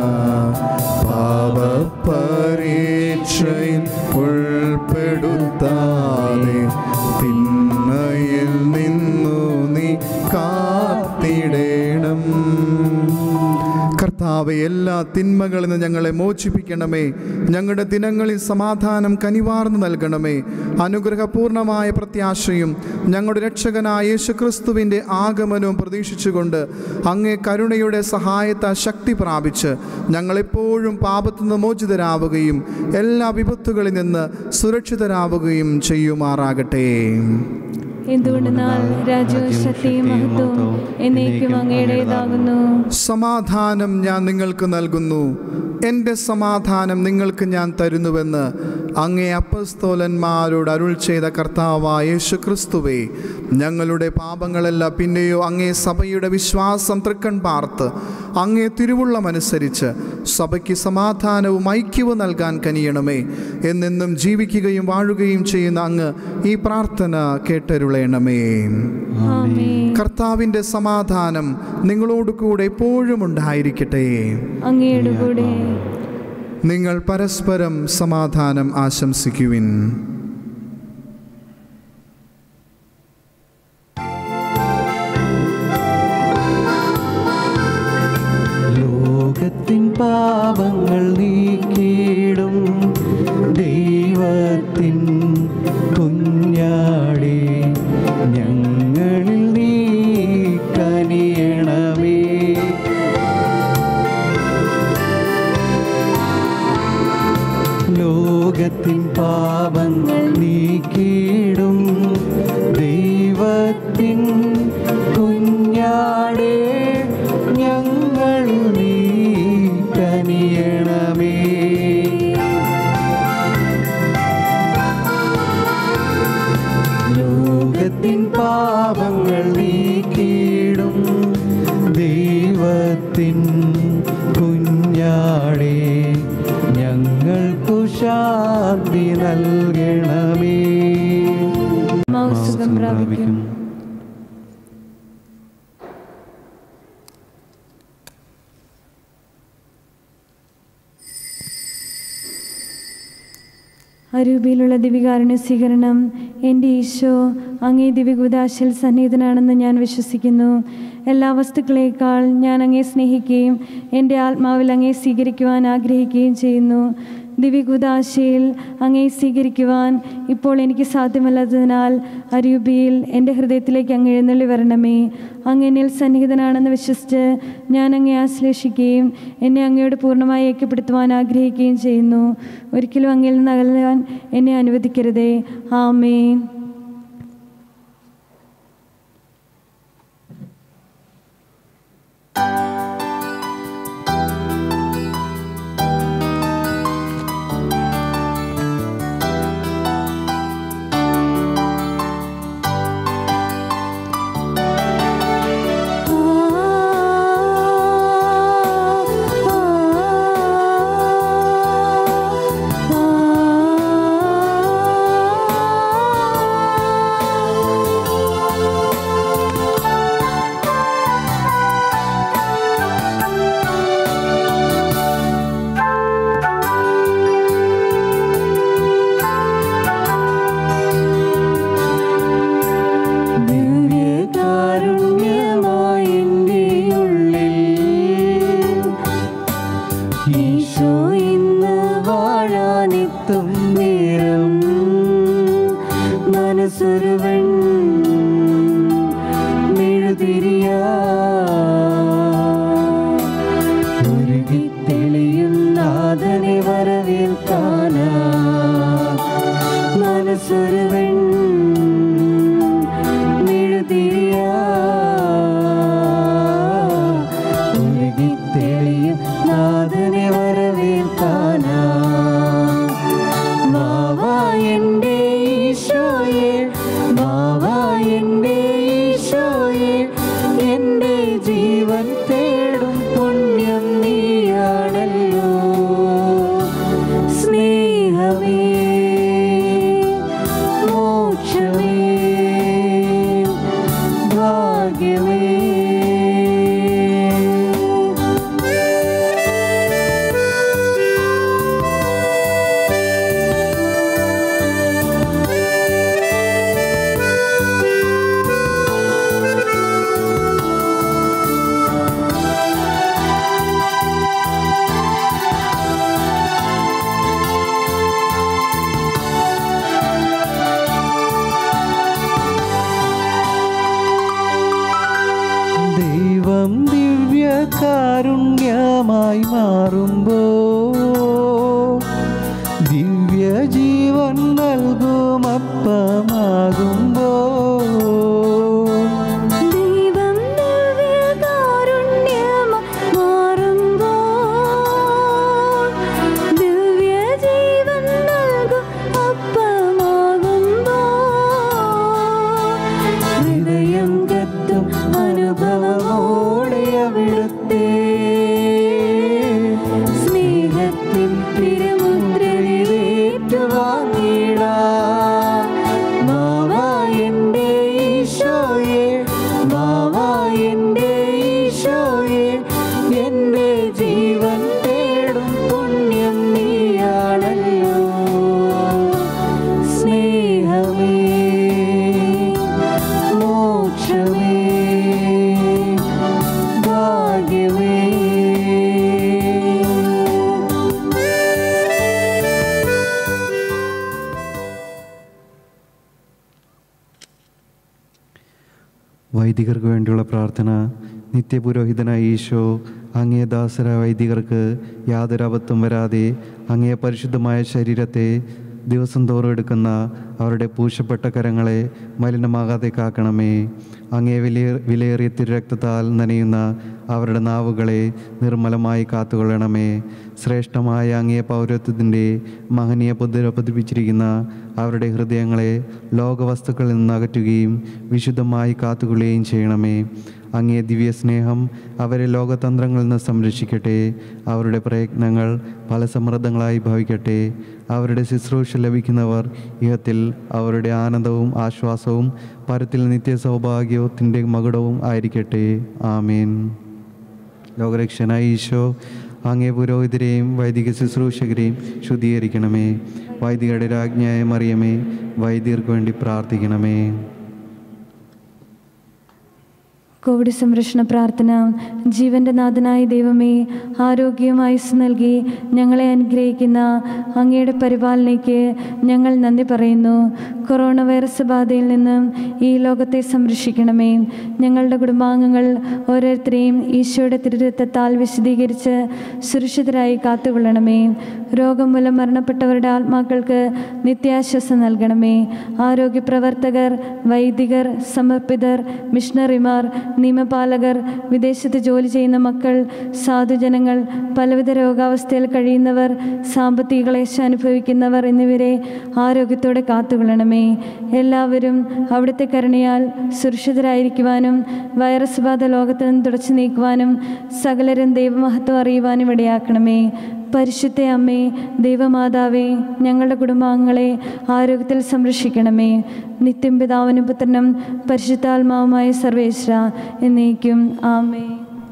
പാപപരീക്ഷയിൽ ഉൾപ്പെടുത്താതെ തിന്മയിൽ നിന്നു നീ കാത്തിടേണം കർത്താവെ എല്ലാ തിന്മകളിൽ നിന്ന് ഞങ്ങളെ മോചിപ്പിക്കണമേ ഞങ്ങളുടെ ദിനങ്ങളിൽ സമാധാനം കനിവാർന്നു നൽകണമേ അനുഗ്രഹപൂർണമായ പ്രത്യാശയും ഞങ്ങളുടെ രക്ഷകനായ യേശുക്രിസ്തുവിൻ്റെ ആഗമനവും പ്രതീക്ഷിച്ചുകൊണ്ട് അങ്ങേ കരുണയുടെ സഹായത്താൽ ശക്തി പ്രാപിച്ച് ഞങ്ങളെപ്പോഴും പാപത്തു നിന്ന് മോചിതരാവുകയും എല്ലാ വിപത്തുകളിൽ നിന്ന് സുരക്ഷിതരാവുകയും ചെയ്യുമാറാകട്ടെ എന്തുകൊണ്ടെന്നാൽ രാജ്യവും ശക്തിയും മഹത്വവും എന്നേക്കും അങ്ങയുടേതാകുന്നു സമാധാനം ഞാൻ നിങ്ങൾക്ക് നൽകുന്നു എൻ്റെ സമാധാനം നിങ്ങൾക്ക് ഞാൻ തരുന്നുവെന്ന് അങ്ങേ അപ്പസ്തോലന്മാരോട് അരുൾ ചെയ്ത കർത്താവായ യേശു ക്രിസ്തുവേ ഞങ്ങളുടെ പാപങ്ങളല്ല പിന്നെയോ അങ്ങേ സഭയുടെ വിശ്വാസം തൃക്കൺ പാർത്ത് അങ്ങേ തിരുവുള്ളമനുസരിച്ച് സഭയ്ക്ക് സമാധാനവും ഐക്യവും നൽകാൻ കനിയണമേ എന്നെന്നും ജീവിക്കുകയും വാഴുകയും ചെയ്യുന്ന അങ്ങ് ഈ പ്രാർത്ഥന കേട്ടരുളയണമേ ആമേൻ കർത്താവിൻ്റെ സമാധാനം നിങ്ങളോട് കൂടെ എപ്പോഴും ഉണ്ടായിരിക്കട്ടെ അങ്ങയുടെ കൂടെ നിങ്ങൾ പരസ്പരം സമാധാനം ആശംസിക്കുവിൻ ലോകത്തിൻ പാപങ്ങൾ നീക്കിയിടും ദൈവത്തിൻ കുഞ്ഞാടി ഞങ്ങളിൽ നീ കനിയണമേ ലോകത്തിൻ പാപങ്ങൾ നീക്കിയിടും ദൈവത്തിൻ കുഞ്ഞാടേ ഞങ്ങൾ നീ കനിയണമേ ലോകത്തിൻ പാപങ്ങൾ നീക്കിയിടും ദൈവത്തിൻ കുഞ്ഞാടേ ഞങ്ങൾക്കു ശാന്തി നൽകണമേ അരൂപിയിലുള്ള ദിവികാരുണ്യ സ്വീകരണം എൻ്റെ ഈശോ അങ്ങേ ദിവ്യകുദാശിൽ സന്നിഹിതനാണെന്ന് ഞാൻ വിശ്വസിക്കുന്നു എല്ലാ വസ്തുക്കളേക്കാൾ ഞാൻ അങ്ങേ സ്നേഹിക്കുകയും എൻ്റെ ആത്മാവിൽ അങ്ങേ സ്വീകരിക്കുവാൻ ആഗ്രഹിക്കുകയും ചെയ്യുന്നു ദിവ്യകുദാശയിൽ അങ്ങേ സ്വീകരിക്കുവാൻ ഇപ്പോൾ എനിക്ക് സാധ്യമല്ലാത്തതിനാൽ അരൂപിയിൽ എൻ്റെ ഹൃദയത്തിലേക്ക് അങ്ങ് എഴുന്നള്ളി വരണമേ അങ്ങ് എന്നിൽ സന്നിഹിതനാണെന്ന് വിശ്വസിച്ച് ഞാൻ അങ്ങേ ആശ്ലേഷിക്കുകയും എന്നെ അങ്ങയോട് പൂർണ്ണമായി ഐക്യപ്പെടുത്തുവാൻ ആഗ്രഹിക്കുകയും ചെയ്യുന്നു ഒരിക്കലും അങ്ങയിൽ നിന്ന് അകലാൻ എന്നെ അനുവദിക്കരുതേ ആമേൻ ദിവ്യകാരുണ്യമായി എൻ്റെ ഉള്ളിൽ ഈശോ ഇന്ന് വാഴാനെത്തും നേരം മനസ്സൊരുവൻ മെഴുതിരിയാ ഉരുകിത്തെളിയും നാഥനെ വരവേൽക്കാനാ മനസ്സൊരുവൻ മെഴുതിരിയാ ഉരുകിത്തെളിയും നാഥനെ വരവേൽക്കാനാ വാവാ എൻ്റെ ഈശോയെ വാവാ എൻ്റെ ഈശോയെ എൻ്റെ ജീവൻ തേടും പുണ്യം നീയാണല്ലോ സ്നേഹമേ മോക്ഷമേ ഭാഗ്യമേ ദൈവം ദിവ്യകാരുണ്യമായി മാറുമ്പോ ദിവ്യജീവൻ നൽകുമപ്പമാകുമ്പോ ദൈവം ദിവ്യകാരുണ്യമായി മാറുമ്പോൾ ദിവ്യജീവൻ നൽകും അപ്പമാകുമ്പോൾ ഹൃദയം കത്തും അനുഭവമോടെ അവിടുത്തെ സ്നേഹത്തിൻ തിരുമുദ്രയിലേറ്റുവാങ്ങിടാ മാവാ എൻ്റെ ഈശോയെ മാവാ എൻ്റെ ഈശോയെ എൻ്റെ ജീവൻ തേടും പുണ്യം നീയാണല്ലോ സ്നേഹമേ മോക്ഷമേ ഭാഗ്യമേ വൈദികർക്ക് വേണ്ടിയുള്ള പ്രാർത്ഥന നിത്യപുരോഹിതനായ ഈശോ അങ്ങേ ദാസരായ വൈദികർക്ക് യാതൊരു അബദ്ധം വരാതെ അങ്ങേ പരിശുദ്ധമായ ശരീരത്തെ ദിവസം തോറും എടുക്കുന്ന അവരുടെ പൂശപ്പെട്ട കരങ്ങളെ മലിനമാകാതെ കാക്കണമേ അങ്ങേ വിലയേ വിലയേറിയ തിരുരക്തത്താൽ നനയുന്ന അവരുടെ നാവുകളെ നിർമ്മലമായി കാത്തുകൊള്ളണമേ ശ്രേഷ്ഠമായ അങ്ങേ പൗരത്വത്തിൻ്റെ മഹനീയ പുതിര പതിപ്പിച്ചിരിക്കുന്ന അവരുടെ ഹൃദയങ്ങളെ ലോകവസ്തുക്കളിൽ നിന്ന് അകറ്റുകയും വിശുദ്ധമായി കാത്തുകൊള്ളുകയും ചെയ്യണമേ അങ്ങേ ദിവ്യ സ്നേഹം അവരെ ലോകതന്ത്രങ്ങളിൽ നിന്ന് സംരക്ഷിക്കട്ടെ അവരുടെ പ്രയത്നങ്ങൾ പല സമൃദ്ധങ്ങളായി ഭവിക്കട്ടെ അവരുടെ ശുശ്രൂഷ ലഭിക്കുന്നവർ ഇഹത്തിൽ അവരുടെ ആനന്ദവും ആശ്വാസവും പരത്തിൽ നിത്യ സൗഭാഗ്യത്തിൻ്റെ മകുടവും ആയിരിക്കട്ടെ ആമേൻ ലോകരക്ഷനായ ഈശോ അങ്ങേ പുരോഹിതരെയും വൈദിക ശുശ്രൂഷകരെയും ശുദ്ധീകരിക്കണമേ വൈദികരുടെ രാജ്ഞായ മറിയമേ വൈദ്യർക്ക് വേണ്ടി പ്രാർത്ഥിക്കണമേ കോവിഡ് സംരക്ഷണ പ്രാർത്ഥന ജീവന്റെ നാഥനായ ദൈവമേ ആരോഗ്യവും ആയുസ് നൽകി ഞങ്ങളെ അനുഗ്രഹിക്കുന്ന അങ്ങയുടെ പരിപാലനയ്ക്ക് ഞങ്ങൾ നന്ദി പറയുന്നു കൊറോണ വൈറസ് ബാധയിൽ നിന്നും ഈ ലോകത്തെ സംരക്ഷിക്കണമേ ഞങ്ങളുടെ കുടുംബാംഗങ്ങൾ ഓരോരുത്തരെയും ഈശോയുടെ തിരുരത്വത്താൽ വിശദീകരിച്ച് സുരക്ഷിതരായി കാത്തുകൊള്ളണമേ രോഗം മൂലം മരണപ്പെട്ടവരുടെ ആത്മാക്കൾക്ക് നിത്യാശ്വാസം നൽകണമേ ആരോഗ്യ പ്രവർത്തകർ വൈദികർ സമർപ്പിതർ മിഷണറിമാർ നിയമപാലകർ വിദേശത്ത് ജോലി ചെയ്യുന്ന മക്കൾ സാധുജനങ്ങൾ പലവിധ രോഗാവസ്ഥയിൽ കഴിയുന്നവർ സാമ്പത്തിക ക്ലേശം അനുഭവിക്കുന്നവർ എന്നിവരെ ആരോഗ്യത്തോടെ കാത്തുകൊള്ളണമേ എല്ലാവരും അവിടുത്തെ കരുണയാൽ സുരക്ഷിതരായിരിക്കുവാനും വൈറസ് ബാധ ലോകത്ത് നിന്ന് തുടച്ചു നീക്കുവാനും സകലരും ദൈവമഹത്വം അറിയുവാനും ഇടയാക്കണമേ പരിശുദ്ധ അമ്മേ ദൈവമാതാവേ ഞങ്ങളുടെ കുടുംബാംഗങ്ങളെ ആരോഗ്യത്തിൽ സംരക്ഷിക്കണമേ നിത്യം പിതാവിനും പുത്രനും പരിശുദ്ധാത്മാവുമായ സർവേശ്വര എന്നേക്കും ആമേ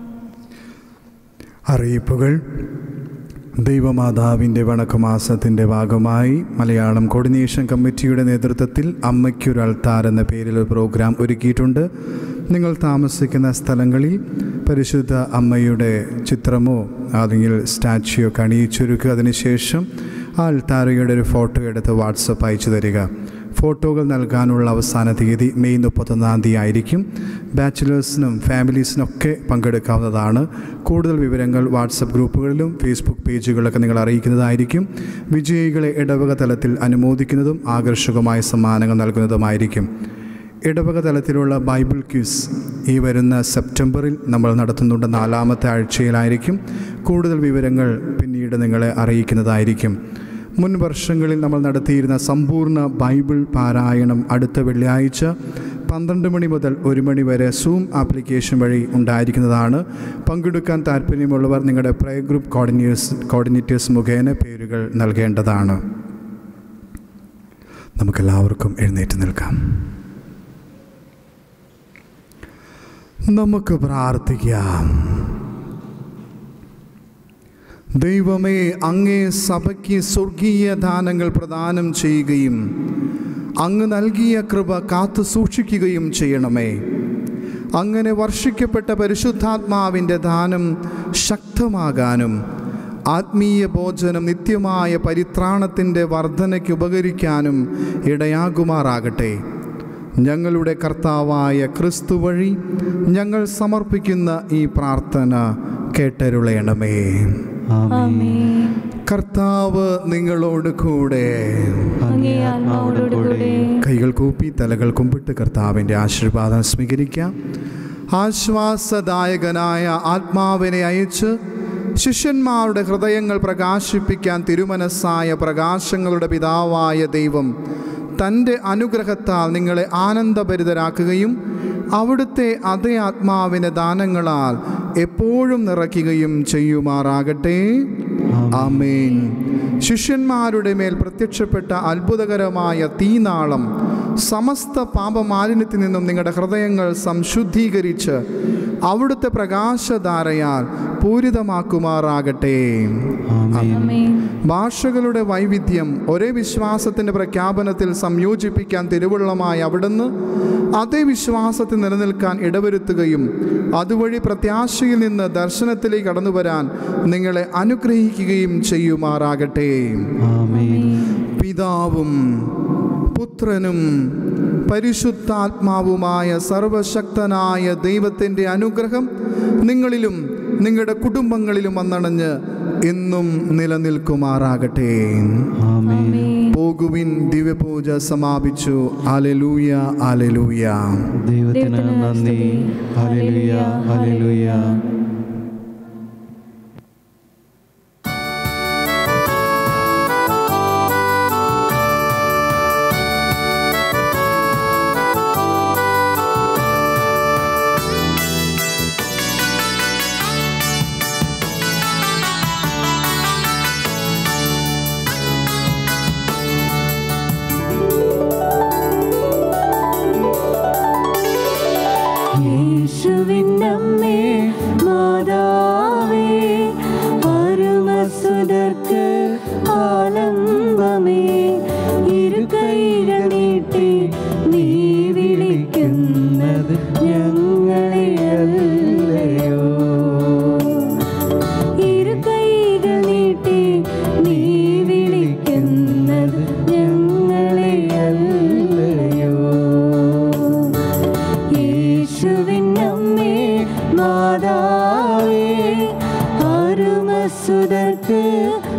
അറിയിപ്പുകൾ ദൈവമാതാവിൻ്റെ വണക്കമാസത്തിൻ്റെ ഭാഗമായി മലയാളം കോർഡിനേഷൻ കമ്മിറ്റിയുടെ നേതൃത്വത്തിൽ അമ്മയ്ക്കൊരു അൾത്താർ എന്ന പേരിൽ ഒരു പ്രോഗ്രാം ഒരുക്കിയിട്ടുണ്ട് നിങ്ങൾ താമസിക്കുന്ന സ്ഥലങ്ങളിൽ പരിശുദ്ധ അമ്മയുടെ ചിത്രമോ അല്ലെങ്കിൽ സ്റ്റാച്യു ഒക്കെ അണിയിച്ചൊരുക്കുക അതിനുശേഷം ആ അൾത്താരയുടെ ഒരു ഫോട്ടോ എടുത്ത് വാട്സപ്പ് അയച്ചു തരിക ഫോട്ടോകൾ നൽകാനുള്ള അവസാന തീയതി മെയ് മുപ്പത്തൊന്നാം തീയതി ആയിരിക്കും ബാച്ചിലേഴ്സിനും ഫാമിലീസിനൊക്കെ പങ്കെടുക്കാവുന്നതാണ് കൂടുതൽ വിവരങ്ങൾ വാട്സപ്പ് ഗ്രൂപ്പുകളിലും ഫേസ്ബുക്ക് പേജുകളിലൊക്കെ നിങ്ങൾ അറിയിക്കുന്നതായിരിക്കും വിജയികളെ ഇടവക തലത്തിൽ അനുമോദിക്കുന്നതും ആകർഷകമായ സമ്മാനങ്ങൾ നൽകുന്നതുമായിരിക്കും ഇടവക തലത്തിലുള്ള ബൈബിൾ ക്യൂസ് ഈ വരുന്ന സെപ്റ്റംബറിൽ നമ്മൾ നടത്തുന്നുണ്ട് നാലാമത്തെ ആഴ്ചയിലായിരിക്കും കൂടുതൽ വിവരങ്ങൾ പിന്നീട് നിങ്ങളെ അറിയിക്കുന്നതായിരിക്കും മുൻ വർഷങ്ങളിൽ നമ്മൾ നടത്തിയിരുന്ന സമ്പൂർണ്ണ ബൈബിൾ പാരായണം അടുത്ത വെള്ളിയാഴ്ച പന്ത്രണ്ട് മണി മുതൽ ഒരു മണി വരെ സൂം ആപ്ലിക്കേഷൻ വഴി ഉണ്ടായിരിക്കുന്നതാണ് പങ്കെടുക്കാൻ താല്പര്യമുള്ളവർ നിങ്ങളുടെ പ്രേ ഗ്രൂപ്പ് കോർഡിനേഴ്സ് കോർഡിനേറ്റേഴ്സ് മുഖേന പേരുകൾ നൽകേണ്ടതാണ് നമുക്കെല്ലാവർക്കും എഴുന്നേറ്റ് നിൽക്കാം നമുക്ക് പ്രാർത്ഥിക്കാം ദൈവമേ അങ്ങേ സഭയ്ക്ക് സ്വർഗീയ ദാനങ്ങൾ പ്രദാനം ചെയ്യുകയും അങ്ങ് നൽകിയ കൃപ കാത്തു സൂക്ഷിക്കുകയും ചെയ്യണമേ അങ്ങനെ വർഷിക്കപ്പെട്ട പരിശുദ്ധാത്മാവിൻ്റെ ദാനം ശക്തമാകാനും ആത്മീയ ഭോജനം നിത്യമായ പരിത്രാണത്തിൻ്റെ വർധനയ്ക്ക് ഉപകരിക്കാനും ഇടയാകുമാറാകട്ടെ ഞങ്ങളുടെ കർത്താവായ ക്രിസ്തു വഴി ഞങ്ങൾ സമർപ്പിക്കുന്ന ഈ പ്രാർത്ഥന കേട്ടരുളയണമേ ആമേൻ കർത്താവ് നിങ്ങളോട് കൂടെ അങ്ങേ ആത്മാവോടുകൂടെ കൈകൾ കൂപ്പി തലകൾ കുമ്പിട്ട് കർത്താവിൻ്റെ ആശീർവാദം സ്വീകരിക്കാം ആശ്വാസദായകനായ ആത്മാവിനെ അയച്ച് ശിഷ്യന്മാരുടെ ഹൃദയങ്ങൾ പ്രകാശിപ്പിക്കാൻ തിരുമനസ്സായ പ്രകാശങ്ങളുടെ പിതാവായ ദൈവം തൻ്റെ അനുഗ്രഹത്താൽ നിങ്ങളെ ആനന്ദഭരിതരാക്കുകയും അവിടുത്തെ അതേ ആത്മാവിൻ്റെ ദാനങ്ങളാൽ എപ്പോഴും നിറയ്ക്കുകയും ചെയ്യുമാറാകട്ടെ ആമേൻ ശിഷ്യന്മാരുടെ മേൽ പ്രത്യക്ഷപ്പെട്ട അത്ഭുതകരമായ തീനാളം സമസ്ത പാപമാലിന്യത്തിൽ നിന്നും നിങ്ങളുടെ ഹൃദയങ്ങൾ സംശുദ്ധീകരിച്ച് അവിടുത്തെ പ്രകാശധാരയാൽ പൂരിതമാക്കുമാറാകട്ടെ ആമേൻ ആമേൻ ഭാഷകളുടെ വൈവിധ്യം ഒരേ വിശ്വാസത്തിൻ്റെ പ്രഖ്യാപനത്തിൽ സംയോജിപ്പിക്കാൻ തിരുവുള്ളമായ അവിടുന്ന് അതേ വിശ്വാസത്തിൽ നിലനിൽക്കാൻ ഇടവരുത്തുകയും അതുവഴി പ്രത്യാശയിൽ നിന്ന് ദർശനത്തിലേക്ക് കടന്നു വരാൻ നിങ്ങളെ അനുഗ്രഹിക്കുകയും ചെയ്യുമാറാകട്ടെ ആമേൻ പിതാവും പുത്രനും പരിശുദ്ധാത്മാവുമായ സർവശക്തനായ ദൈവത്തിൻ്റെ അനുഗ്രഹം നിങ്ങളിലും നിങ്ങളുടെ കുടുംബങ്ങളിലും വന്നണഞ്ഞ് എന്നും നിലനിൽക്കുമാറാകട്ടെ ആമേൻ പോകുവിൻ ദിവ്യപൂജ സമാപിച്ചു അലലൂയ അലലൂയ ദൈവത്തിന് നന്ദി ഹല്ലേലൂയ ഹല്ലേലൂയ യേശുവിനമ്മേ മാ സുതർക്ക്